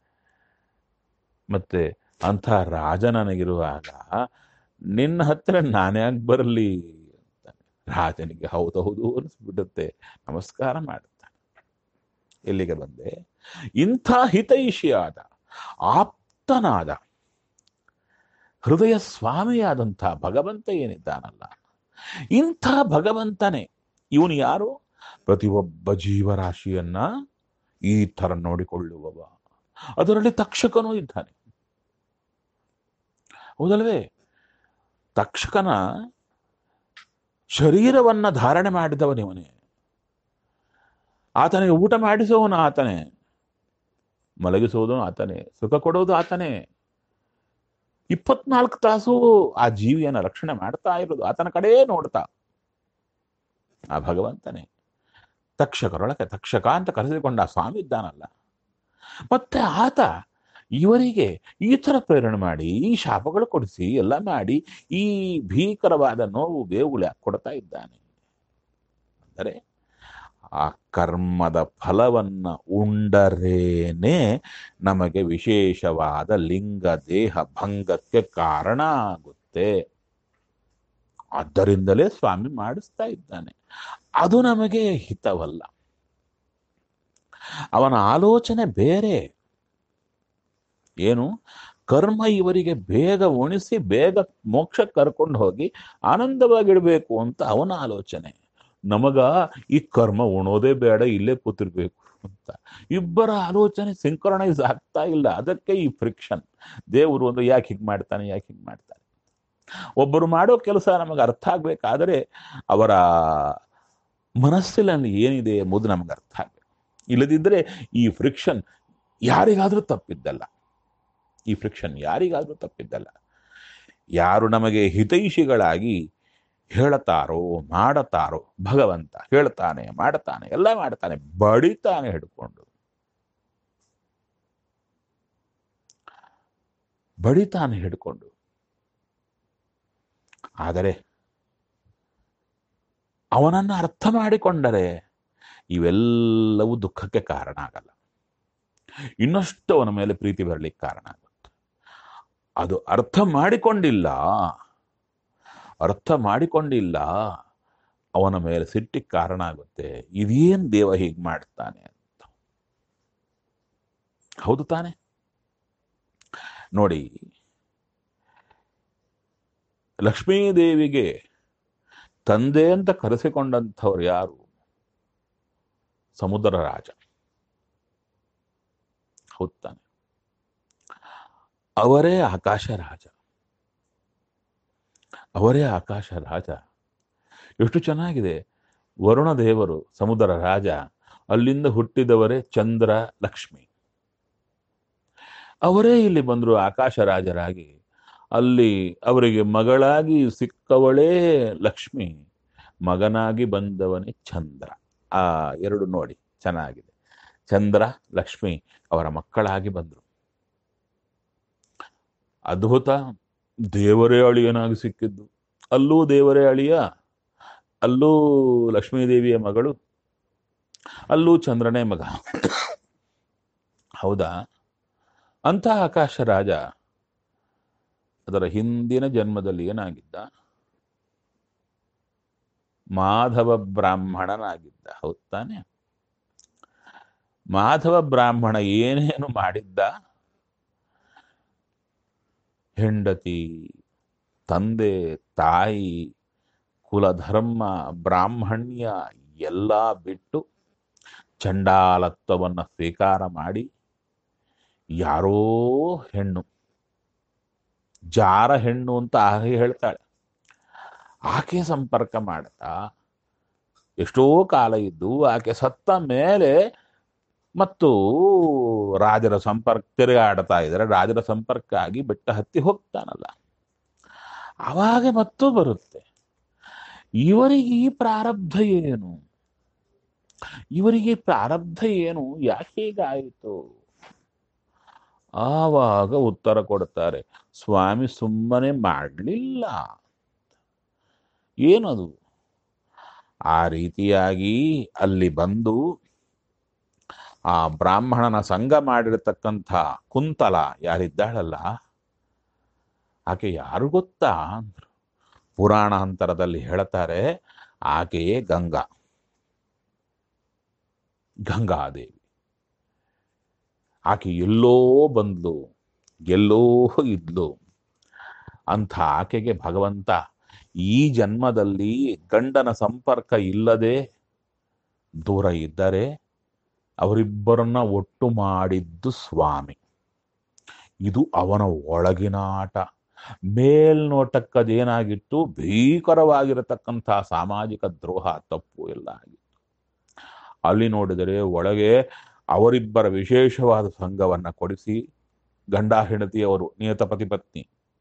ಮತ್ತೆ ಅಂಥ ರಾಜ ನನಗಿರುವಾಗ ನಿನ್ನ ಹತ್ರ ನಾನ್ಯಾಕೆ ಬರಲಿ ಅಂತಾನೆ. ರಾಜನಿಗೆ ಹೌದೌದು ಅನಿಸ್ಬಿಡುತ್ತೆ ನಮಸ್ಕಾರ ಮಾಡುತ್ತಾನೆ ಇಲ್ಲಿಗೆ ಬಂದೆ ಇಂಥ ಹಿತೈಷಿಯಾದ ಆಪ್ತನಾದ ಹೃದಯ ಸ್ವಾಮಿಯಾದಂಥ ಭಗವಂತ ಏನಿದ್ದಾನಲ್ಲ ಇಂಥ ಭಗವಂತನೇ ಇವನು ಯಾರು ಪ್ರತಿಯೊಬ್ಬ ಜೀವರಾಶಿಯನ್ನ ಈ ತರ ನೋಡಿಕೊಳ್ಳುವವ ಅದರಲ್ಲಿ ತಕ್ಷಕನೂ ಇದ್ದಾನೆ ಹೌದಲ್ವೇ ತಕ್ಷಕನ ಶರೀರವನ್ನ ಧಾರಣೆ ಮಾಡಿದವನಿವನೇ ಆತನಿಗೆ ಊಟ ಮಾಡಿಸುವವನು ಆತನೇ ಮಲಗಿಸುವುದು ಆತನೇ ಸುಖ ಕೊಡುವುದು ಆತನೇ ಇಪ್ಪತ್ನಾಲ್ಕು ತಾಸು ಆ ಜೀವಿಯನ್ನ ರಕ್ಷಣೆ ಮಾಡ್ತಾ ಇರೋದು ಆತನ ಕಡೆ ನೋಡ್ತಾ ಆ ಭಗವಂತನೇ ತಕ್ಷಕರೊಳಗೆ ತಕ್ಷಕ ಅಂತ ಕರೆಸಿಕೊಂಡ ಆ ಸ್ವಾಮಿ ಇದ್ದಾನಲ್ಲ ಮತ್ತೆ ಆತ ಇವರಿಗೆ ಈ ಥರ ಪ್ರೇರಣೆ ಮಾಡಿ ಈ ಶಾಪಗಳು ಕೊಡಿಸಿ ಎಲ್ಲ ಮಾಡಿ ಈ ಭೀಕರವಾದ ನೋವು ಬೇವುಗಳು ಯಾಕೆ ಕೊಡ್ತಾ ಇದ್ದಾನೆ ಅಂದರೆ ಆ ಕರ್ಮದ ಫಲವನ್ನ ಉಂಡರೇನೆ ನಮಗೆ ವಿಶೇಷವಾದ ಲಿಂಗ ದೇಹ ಭಂಗಕ್ಕೆ ಕಾರಣ ಆಗುತ್ತೆ ಆದ್ದರಿಂದಲೇ ಸ್ವಾಮಿ ಮಾಡಿಸ್ತಾ ಇದ್ದಾನೆ ಅದು ನಮಗೆ ಹಿತವಲ್ಲ ಅವನ ಆಲೋಚನೆ ಬೇರೆ ಏನು ಕರ್ಮ ಇವರಿಗೆ ಬೇಗ ಉಣಿಸಿ ಬೇಗ ಮೋಕ್ಷಕ್ಕೆ ಕರ್ಕೊಂಡು ಹೋಗಿ ಆನಂದವಾಗಿಡಬೇಕು ಅಂತ ಅವನ ಆಲೋಚನೆ ನಮಗ ಈ ಕರ್ಮ ಉಣೋದೇ ಬೇಡ ಇಲ್ಲೇ ಕೂತಿರ್ಬೇಕು ಅಂತ ಇಬ್ಬರ ಆಲೋಚನೆ ಸಿಂಕ್ರನೈಸ್ ಆಗ್ತಾ ಇಲ್ಲ ಅದಕ್ಕೆ ಈ ಫ್ರಿಕ್ಷನ್ ದೇವರು ಒಂದು ಯಾಕೆ ಹೀಗೆ ಮಾಡ್ತಾನೆ ಯಾಕೆ ಹೀಗೆ ಮಾಡ್ತಾನೆ ಒಬ್ಬರು ಮಾಡೋ ಕೆಲಸ ನಮಗೆ ಅರ್ಥ ಆಗ್ಬೇಕಾದ್ರೆ ಅವರ ಮನಸ್ಸಿನಲ್ಲಿ ಏನಿದೆ ಎಂಬುದು ನಮಗೆ ಅರ್ಥ ಆಗ್ಬೇಕು ಇಲ್ಲದಿದ್ದರೆ ಈ ಫ್ರಿಕ್ಷನ್ ಯಾರಿಗಾದ್ರೂ ತಪ್ಪಿದ್ದಲ್ಲ ಈ ಫ್ರಿಕ್ಷನ್ ಯಾರಿಗಾದ್ರೂ ತಪ್ಪಿದ್ದಲ್ಲ ಯಾರು ನಮಗೆ ಹಿತೈಷಿಗಳಾಗಿ ಹೇಳತಾರೋ ಮಾಡತಾರೋ ಭಗವಂತ ಹೇಳ್ತಾನೆ ಮಾಡ್ತಾನೆ ಎಲ್ಲ ಮಾಡ್ತಾನೆ ಬಡಿತಾನೆ ಹಿಡ್ಕೊಂಡು ಬಡಿತಾನೆ ಹಿಡ್ಕೊಂಡು ಆದರೆ ಅವನನ್ನ ಅರ್ಥ ಮಾಡಿಕೊಂಡರೆ ಇವೆಲ್ಲವೂ ದುಃಖಕ್ಕೆ ಕಾರಣ ಆಗಲ್ಲ ಇನ್ನಷ್ಟು ಅವನ ಮೇಲೆ ಪ್ರೀತಿ ಬರಲಿಕ್ಕೆ ಕಾರಣ ಆಗುತ್ತೆ ಅದು ಅರ್ಥ ಮಾಡಿಕೊಂಡಿಲ್ಲ ಅರ್ಥ ಮಾಡಿಕೊಂಡಿಲ್ಲ ಅವನ ಮೇಲೆ ಸಿಟ್ಟಿಗೆ ಕಾರಣ ಆಗುತ್ತೆ ಇದೇನ್ ದೇವ ಹೀಗೆ ಮಾಡ್ತಾನೆ ಅಂತ ಹೌದು ತಾನೆ ನೋಡಿ ಲಕ್ಷ್ಮೀದೇವಿಗೆ ತಂದೆ ಅಂತ ಕರೆಸಿಕೊಂಡಂಥವ್ರು ಯಾರು ಸಮುದ್ರ ರಾಜ ಹೌದು ತಾನೆ ಅವರೇ ಆಕಾಶ ರಾಜ ಅವರೇ ಆಕಾಶ ರಾಜ ಎಷ್ಟು ಚೆನ್ನಾಗಿದೆ ವರುಣ ದೇವರು ಸಮುದ್ರ ರಾಜ ಅಲ್ಲಿಂದ ಹುಟ್ಟಿದವರೇ ಚಂದ್ರ ಲಕ್ಷ್ಮಿ ಅವರೇ ಇಲ್ಲಿ ಬಂದರು ಆಕಾಶ ರಾಜರಾಗಿ ಅಲ್ಲಿ ಅವರಿಗೆ ಮಗಳಾಗಿ ಸಿಕ್ಕವಳೇ ಲಕ್ಷ್ಮಿ ಮಗನಾಗಿ ಬಂದವನೇ ಚಂದ್ರ ಆ ಎರಡು ನೋಡಿ ಚೆನ್ನಾಗಿದೆ ಚಂದ್ರ ಲಕ್ಷ್ಮಿ ಅವರ ಮಕ್ಕಳಾಗಿ ಬಂದರು ಅದ್ಭುತ ದೇವರೇ ಅಳಿಯನಾಗಿ ಸಿಕ್ಕಿದ್ದು ಅಲ್ಲೂ ದೇವರೇ ಅಳಿಯ ಅಲ್ಲೂ ಲಕ್ಷ್ಮೀದೇವಿಯ ಮಗಳು ಅಲ್ಲೂ ಚಂದ್ರನೇ ಮಗ ಹೌದಾ ಅಂತ ಆಕಾಶ ರಾಜ ಅದರ ಹಿಂದಿನ ಜನ್ಮದಲ್ಲಿ ಏನಾಗಿದ್ದ ಮಾಧವ ಬ್ರಾಹ್ಮಣನಾಗಿದ್ದ ಹೌದ್ ತಾನೆ ಮಾಧವ ಬ್ರಾಹ್ಮಣ ಏನೇನು ಮಾಡಿದ್ದ ಹೆಂಡತಿ ತಂದೆ ತಾಯಿ ಕುಲಧರ್ಮ ಬ್ರಾಹ್ಮಣ್ಯ ಎಲ್ಲ ಬಿಟ್ಟು ಚಂಡಾಲತ್ವವನ್ನು ಸ್ವೀಕಾರ ಮಾಡಿ ಯಾರೋ ಹೆಣ್ಣು ಜಾರ ಹೆಣ್ಣು ಅಂತ ಆಕೆ ಹೇಳ್ತಾಳೆ ಆಕೆ ಸಂಪರ್ಕ ಮಾಡ್ತಾ ಎಷ್ಟೋ ಕಾಲ ಇದ್ದು ಆಕೆ ಸತ್ತ ಮೇಲೆ ಮತ್ತು ರಾಜರ ಸಂಪರ್ಕ ತಿರುಗಾಡ್ತಾ ಇದ್ದಾರೆ ರಾಜರ ಸಂಪರ್ಕ ಆಗಿ ಬೆಟ್ಟ ಹತ್ತಿ ಹೋಗ್ತಾನಲ್ಲ ಆವಾಗ ಮತ್ತು ಬರುತ್ತೆ ಇವರಿಗೆ ಈ ಪ್ರಾರಬ್ಧ ಏನು ಇವರಿಗೆ ಪ್ರಾರಬ್ಧ ಏನು ಯಾಕೆ ಹೀಗಾಯಿತು ಆವಾಗ ಉತ್ತರ ಕೊಡ್ತಾರೆ ಸ್ವಾಮಿ ಸುಮ್ಮನೆ ಮಾಡಲಿಲ್ಲ ಏನದು ಆ ರೀತಿಯಾಗಿ ಅಲ್ಲಿ ಬಂದು ಆ ಬ್ರಾಹ್ಮಣನ ಸಂಘ ಮಾಡಿರತಕ್ಕಂಥ ಕುಂತಲ ಯಾರಿದ್ದಾಳಲ್ಲ ಆಕೆ ಯಾರು ಗೊತ್ತಾ ಅಂದ್ರು ಪುರಾಣಾಂತರದಲ್ಲಿ ಹೇಳ್ತಾರೆ ಆಕೆಯೇ ಗಂಗಾ ಗಂಗಾದೇವಿ ಆಕೆ ಎಲ್ಲೋ ಬಂದ್ಲು ಎಲ್ಲೋ ಇದ್ಲು ಅಂಥ ಆಕೆಗೆ ಭಗವಂತ ಈ ಜನ್ಮದಲ್ಲಿ ಗಂಡನ ಸಂಪರ್ಕ ಇಲ್ಲದೆ ದೂರ ಇದ್ದರೆ ಅವರಿಬ್ಬರನ್ನ ಒಟ್ಟು ಮಾಡಿದ್ದು ಸ್ವಾಮಿ ಇದು ಅವನ ಒಳಗಿನ ಆಟ ಮೇಲ್ನೋಟಕ್ಕದೇನಾಗಿತ್ತು ಭೀಕರವಾಗಿರತಕ್ಕಂಥ ಸಾಮಾಜಿಕ ದ್ರೋಹ ತಪ್ಪು ಎಲ್ಲ ಆಗಿತ್ತು ಅಲ್ಲಿ ನೋಡಿದರೆ ಒಳಗೆ ಅವರಿಬ್ಬರ ವಿಶೇಷವಾದ ಸಂಘವನ್ನ ಕೊಡಿಸಿ ಗಂಡ ಹೆಂಡತಿಯವರು ನಿಯತ ಪತಿಪತ್ನಿ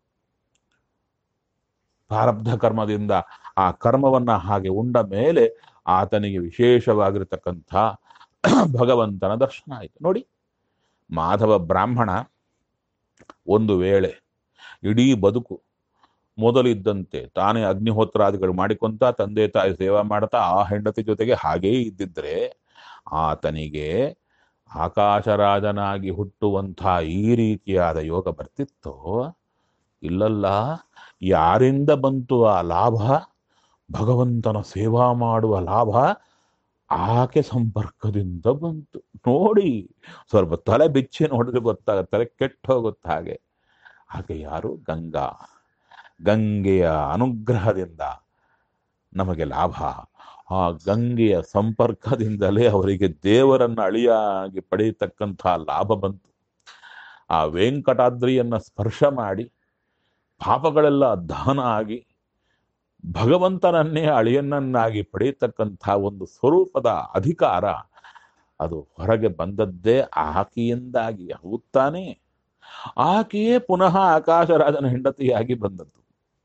ಪ್ರಾರಬ್ಧ ಕರ್ಮದಿಂದ ಆ ಕರ್ಮವನ್ನ ಹಾಗೆ ಉಂಡ ಮೇಲೆ ಆತನಿಗೆ ವಿಶೇಷವಾಗಿರತಕ್ಕಂಥ ಭಗವಂತನ ದರ್ಶನ ಆಯಿತು ನೋಡಿ ಮಾಧವ ಬ್ರಾಹ್ಮಣ ಒಂದು ವೇಳೆ ಇಡೀ ಬದುಕು ಮೊದಲಿದ್ದಂತೆ ತಾನೇ ಅಗ್ನಿಹೋತ್ರಾದಿಗಳು ಮಾಡಿಕೊಂತ ತಂದೆ ತಾಯಿ ಸೇವಾ ಮಾಡ್ತಾ ಆ ಹೆಂಡತಿ ಜೊತೆಗೆ ಹಾಗೇ ಇದ್ದಿದ್ರೆ ಆತನಿಗೆ ಆಕಾಶರಾಜನಾಗಿ ಹುಟ್ಟುವಂಥ ಈ ರೀತಿಯಾದ ಯೋಗ ಬರ್ತಿತ್ತೋ ಇಲ್ಲಲ್ಲ ಯಾರಿಂದ ಬಂತು ಆ ಲಾಭ ಭಗವಂತನ ಸೇವಾ ಮಾಡುವ ಲಾಭ ಆಕೆ ಸಂಪರ್ಕದಿಂದ ಬಂತು ನೋಡಿ ಸ್ವಲ್ಪ ತಲೆ ಬಿಚ್ಚಿ ನೋಡಿದ್ರೆ ಗೊತ್ತಾಗುತ್ತೆ ತಲೆ ಕೆಟ್ಟು ಹೋಗುತ್ತೆ ಹಾಗೆ ಆಕೆ ಯಾರು ಗಂಗಾ ಗಂಗೆಯ ಅನುಗ್ರಹದಿಂದ ನಮಗೆ ಲಾಭ ಆ ಗಂಗೆಯ ಸಂಪರ್ಕದಿಂದಲೇ ಅವರಿಗೆ ದೇವರನ್ನ ಅಳಿಯಾಗಿ ಪಡೆಯತಕ್ಕಂಥ ಲಾಭ ಬಂತು ಆ ವೆಂಕಟಾದ್ರಿಯನ್ನ ಸ್ಪರ್ಶ ಮಾಡಿ ಪಾಪಗಳೆಲ್ಲ ದಹನ ಆಗಿ ಭಗವಂತನನ್ನೇ ಅಳಿಯನ್ನನ್ನಾಗಿ ಪಡೆಯತಕ್ಕಂಥ ಒಂದು ಸ್ವರೂಪದ ಅಧಿಕಾರ ಅದು ಹೊರಗೆ ಬಂದದ್ದೇ ಆಕೆಯಿಂದಾಗಿ ಹೌದ್ ತಾನೇ ಆಕೆಯೇ ಪುನಃ ಆಕಾಶರಾಜನ ಹೆಂಡತಿಯಾಗಿ ಬಂದದ್ದು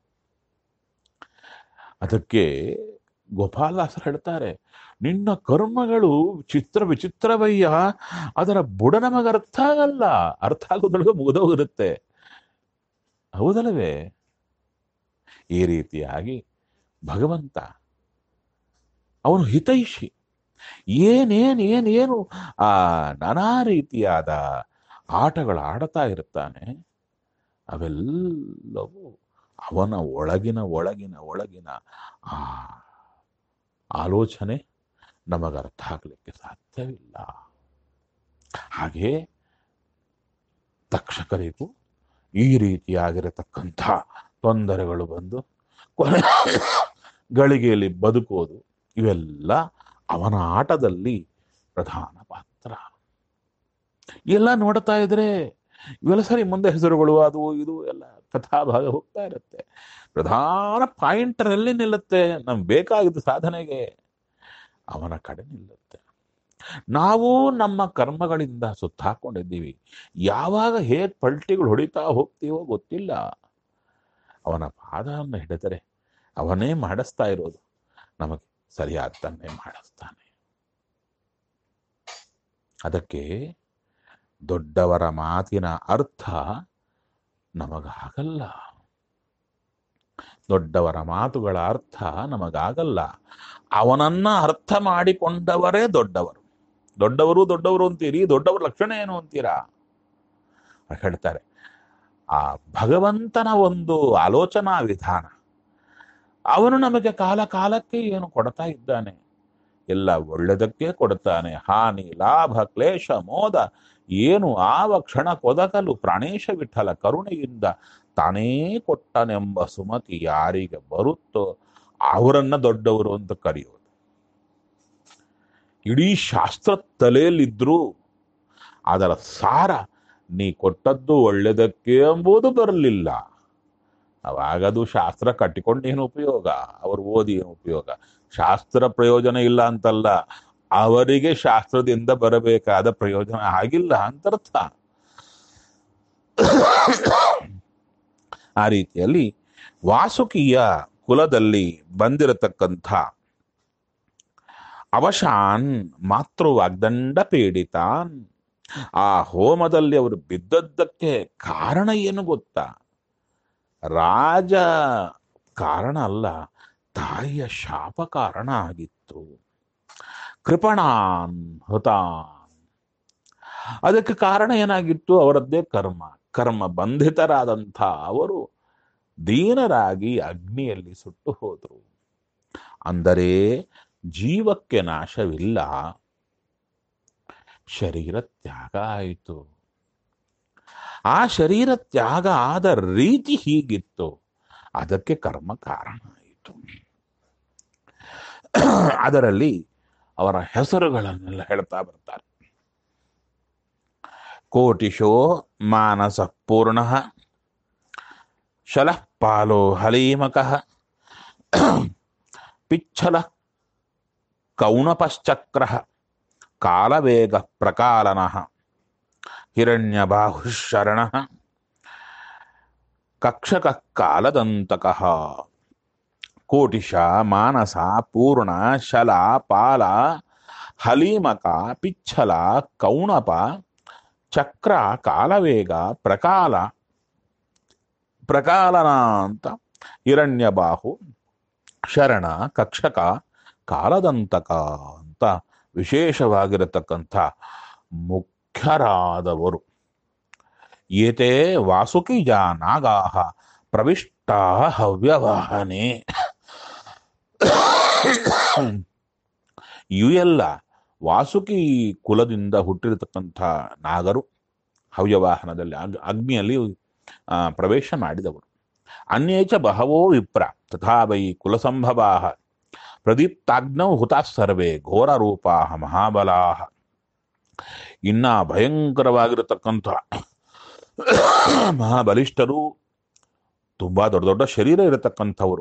ಅದಕ್ಕೆ ಗೋಪಾಲಾಸರು ಹೇಳ್ತಾರೆ ನಿನ್ನ ಕರ್ಮಗಳು ಚಿತ್ರ ವಿಚಿತ್ರವಯ್ಯ ಅದರ ಬುಡ ನಮಗೆ ಅರ್ಥ ಆಗಲ್ಲ ಅರ್ಥ ಆಗೋದ್ರೊಳಗೆ ಮುಗಿದೋಗಿರುತ್ತೆ ಹೌದಲ್ಲವೇ ಈ ರೀತಿಯಾಗಿ ಭಗವಂತ ಅವನು ಹಿತೈಷಿ ಏನೇನ್ ಏನೇನು ಆ ನಾನಾ ರೀತಿಯಾದ ಆಟಗಳು ಆಡ್ತಾ ಇರ್ತಾನೆ ಅವೆಲ್ಲವೂ ಅವನ ಒಳಗಿನ ಒಳಗಿನ ಒಳಗಿನ ಆ ಆಲೋಚನೆ ನಮಗರ್ಥ ಆಗ್ಲಿಕ್ಕೆ ಸಾಧ್ಯವಿಲ್ಲ ಹಾಗೆ ತಕ್ಷಕರಿಗೂ ಈ ರೀತಿಯಾಗಿರತಕ್ಕಂಥ ತೊಂದರೆಗಳು ಬಂದು ಕೊನೆ ಗಳಿಗೆಯಲ್ಲಿ ಬದುಕೋದು ಇವೆಲ್ಲ ಅವನ ಆಟದಲ್ಲಿ ಪ್ರಧಾನ ಪಾತ್ರ ಎಲ್ಲ ನೋಡ್ತಾ ಇದ್ರೆ ಇವೆಲ್ಲ ಸರಿ ಮುಂದೆ ಹೆಸರುಗಳು ಅದು ಇದು ಎಲ್ಲ ಕಥಾಭಾಗ ಹೋಗ್ತಾ ಇರುತ್ತೆ ಪ್ರಧಾನ ಪಾಯಿಂಟರಲ್ಲಿ ನಿಲ್ಲುತ್ತೆ ನಮ್ಗೆ ಬೇಕಾಗಿದ್ದ ಸಾಧನೆಗೆ ಅವನ ಕಡೆ ನಿಲ್ಲುತ್ತೆ ನಾವು ನಮ್ಮ ಕರ್ಮಗಳಿಂದ ಸುತ್ತಾಕೊಂಡಿದ್ದೀವಿ ಯಾವಾಗ ಹೇಗೆ ಪಲ್ಟಿಗಳು ಹೊಡಿತಾ ಹೋಗ್ತೀವೋ ಗೊತ್ತಿಲ್ಲ ಅವನ ಪಾದವನ್ನು ಹಿಡಿದರೆ ಅವನೇ ಮಾಡಿಸ್ತಾ ಇರೋದು ನಮಗೆ ಸರಿಯಾದ್ದನ್ನೇ ಮಾಡಿಸ್ತಾನೆ ಅದಕ್ಕೆ ದೊಡ್ಡವರ ಮಾತಿನ ಅರ್ಥ ನಮಗಾಗಲ್ಲ ದೊಡ್ಡವರ ಮಾತುಗಳ ಅರ್ಥ ನಮಗಾಗಲ್ಲ ಅವನನ್ನ ಅರ್ಥ ಮಾಡಿಕೊಂಡವರೇ ದೊಡ್ಡವರು ದೊಡ್ಡವರು ದೊಡ್ಡವರು ಅಂತೀರಿ ದೊಡ್ಡವರ ಲಕ್ಷಣ ಏನು ಅಂತೀರಾ ಹೇಳ್ತಾರೆ ಆ ಭಗವಂತನ ಒಂದು ಆಲೋಚನಾ ವಿಧಾನ ಅವನು ನಮಗೆ ಕಾಲ ಕಾಲಕ್ಕೆ ಏನು ಕೊಡ್ತಾ ಇದ್ದಾನೆ ಎಲ್ಲ ಒಳ್ಳೆದಕ್ಕೆ ಕೊಡ್ತಾನೆ ಹಾನಿ ಲಾಭ ಕ್ಲೇಶ ಮೋದ ಏನು ಆವ ಕ್ಷಣ ಕೊದಕಲು ಪ್ರಾಣೇಶ ವಿಠಲ ಕರುಣೆಯಿಂದ ತಾನೇ ಕೊಟ್ಟನೆಂಬ ಸುಮತಿ ಯಾರಿಗೆ ಬರುತ್ತೋ ಅವರನ್ನ ದೊಡ್ಡವರು ಅಂತ ಕರೆಯೋದು ಇಡೀ ಶಾಸ್ತ್ರ ತಲೆಯಲ್ಲಿದ್ರೂ ಅದರ ಸಾರ ನೀ ಕೊಟ್ಟದ್ದು ಒಳ್ಳೆದಕ್ಕೆ ಎಂಬುದು ಬರಲಿಲ್ಲ ಅವಾಗದು ಶಾಸ್ತ್ರ ಕಟ್ಟಿಕೊಂಡು ಏನು ಉಪಯೋಗ ಅವರು ಓದಿ ಏನು ಉಪಯೋಗ ಶಾಸ್ತ್ರ ಪ್ರಯೋಜನ ಇಲ್ಲ ಅಂತಲ್ಲ ಅವರಿಗೆ ಶಾಸ್ತ್ರದಿಂದ ಬರಬೇಕಾದ ಪ್ರಯೋಜನ ಆಗಿಲ್ಲ ಅಂತರ್ಥ ಆ ರೀತಿಯಲ್ಲಿ ವಾಸುಕಿಯ ಕುಲದಲ್ಲಿ ಬಂದಿರತಕ್ಕಂಥ ಅವಶಾನ್ ಮಾತೃ ವಾಗ್ದಂಡ ಪೀಡಿತಾನ್ ಆ ಹೋಮದಲ್ಲಿ ಅವರು ಬಿದ್ದದ್ದಕ್ಕೆ ಕಾರಣ ಏನು ಗೊತ್ತಾ ರಾಜ ಕಾರಣ ಅಲ್ಲ ತಾಯಿಯ ಶಾಪ ಕಾರಣ ಆಗಿತ್ತು ಕೃಪಣಾನ್ ಹೃತಾನ್ ಅದಕ್ಕೆ ಕಾರಣ ಏನಾಗಿತ್ತು ಅವರದ್ದೇ ಕರ್ಮ ಕರ್ಮ ಬಂಧಿತರಾದಂಥ ಅವರು ದೀನರಾಗಿ ಅಗ್ನಿಯಲ್ಲಿ ಸುಟ್ಟು ಹೋದರು ಅಂದರೆ ಜೀವಕ್ಕೆ ನಾಶವಿಲ್ಲ ಶರೀರ ತ್ಯಾಗ ಆಯಿತು ಆ ಶರೀರ ತ್ಯಾಗ ಆದ ರೀತಿ ಹೀಗಿತ್ತು ಅದಕ್ಕೆ ಕರ್ಮ ಕಾರಣ ಆಯಿತು ಅದರಲ್ಲಿ ಅವರ ಹೆಸರುಗಳನ್ನೆಲ್ಲ ಹೇಳ್ತಾ ಬರ್ತಾರೆ ಕೋಟಿಶೋ ಮಾನಸ ಪೂರ್ಣ ಶಲಃ ಪಾಲೋ ಹಲೀಮಕ ಪಿಚ್ಛಲ ಕೌಣಪಶ್ಚಕ್ರ ಕಾಲವೇಗ ಪ್ರಕಾಲನ ಹಿರಣ್ಯಬಾಹುಶರಣ ಕಕ್ಷಕ ಕಾಲದಂತಕ ಕೋಟಿಶ ಮಾನಸ ಪೂರ್ಣ ಶಲ ಪಾಲ ಹಲೀಮಕ ಪಿಚ್ಛಲ ಕೌಣಪ ಚಕ್ರ ಕಾಲವೇಗ ಪ್ರಕಾಲ ಪ್ರಕಾಲನ ಅಂತ ಹಿರಣ್ಯಬಾಹು ಶರಣ ಕಕ್ಷಕ ಕಾಲದಂತಕ ಅಂತ ವಿಶೇಷವಾಗಿರತಕ್ಕಂಥ ಮುಖ್ಯರಾದವರು ಏತೇ ವಾಸುಕಿಜ ನಾಗಾಹ ಪ್ರವಿಷ್ಟ ಹವ್ಯವಾಹನೆ ಇವೆಲ್ಲ ವಾಸುಕಿ ಕುಲದಿಂದ ಹುಟ್ಟಿರತಕ್ಕಂಥ ನಾಗರು ಹವ್ಯವಾಹನದಲ್ಲಿ ಅಗ್ ಅಗ್ನಿಯಲ್ಲಿ ಆ, ಪ್ರವೇಶ ಮಾಡಿದವರು ಅನ್ಯೇಚ ಬಹವೋ ವಿಪ್ರ ತಥಾ ವೈ ಕುಲಸಂಭವಾ ಪ್ರದೀಪ್ತಾಗ್ನೌ ಹುತಾಃ ಸರ್ವೇ ಘೋರ ರೂಪಾ ಮಹಾಬಲಾ ಇನ್ನ ಭಯಂಕರವಾಗಿರತಕ್ಕಂಥ ಮಹಾಬಲಿಷ್ಠರು ತುಂಬಾ ದೊಡ್ಡ ದೊಡ್ಡ ಶರೀರ ಇರತಕ್ಕಂಥವರು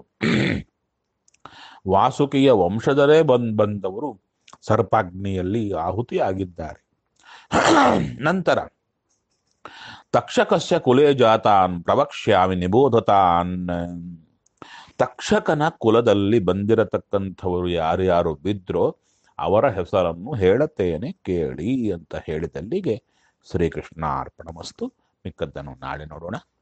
ವಾಸುಕಿಯ ವಂಶದರೇ ಬಂದ್ ಬಂದವರು ಸರ್ಪಾಗ್ನಿಯಲ್ಲಿ ಆಹುತಿಯಾಗಿದ್ದಾರೆ ನಂತರ ತಕ್ಷಕಸ್ಯ ಕುಲೇ ಜಾತಾನ್ ಪ್ರವಕ್ಷ್ಯಾಮಿ ನಿಬೋಧತಾನ್ ತಕ್ಷಕನ ಕುಲದಲ್ಲಿ ಬಂದಿರತಕ್ಕಂಥವರು ಯಾರ್ಯಾರು ಬಿದ್ರೋ ಅವರ ಹೆಸರನ್ನು ಹೇಳುತ್ತೇನೆ ಕೇಳಿ ಅಂತ ಹೇಳಿದಲ್ಲಿಗೆ ಶ್ರೀಕೃಷ್ಣ ಅರ್ಪಣಮಸ್ತು ಮಿಕ್ಕದ್ದನ್ನು ನಾಳೆ ನೋಡೋಣ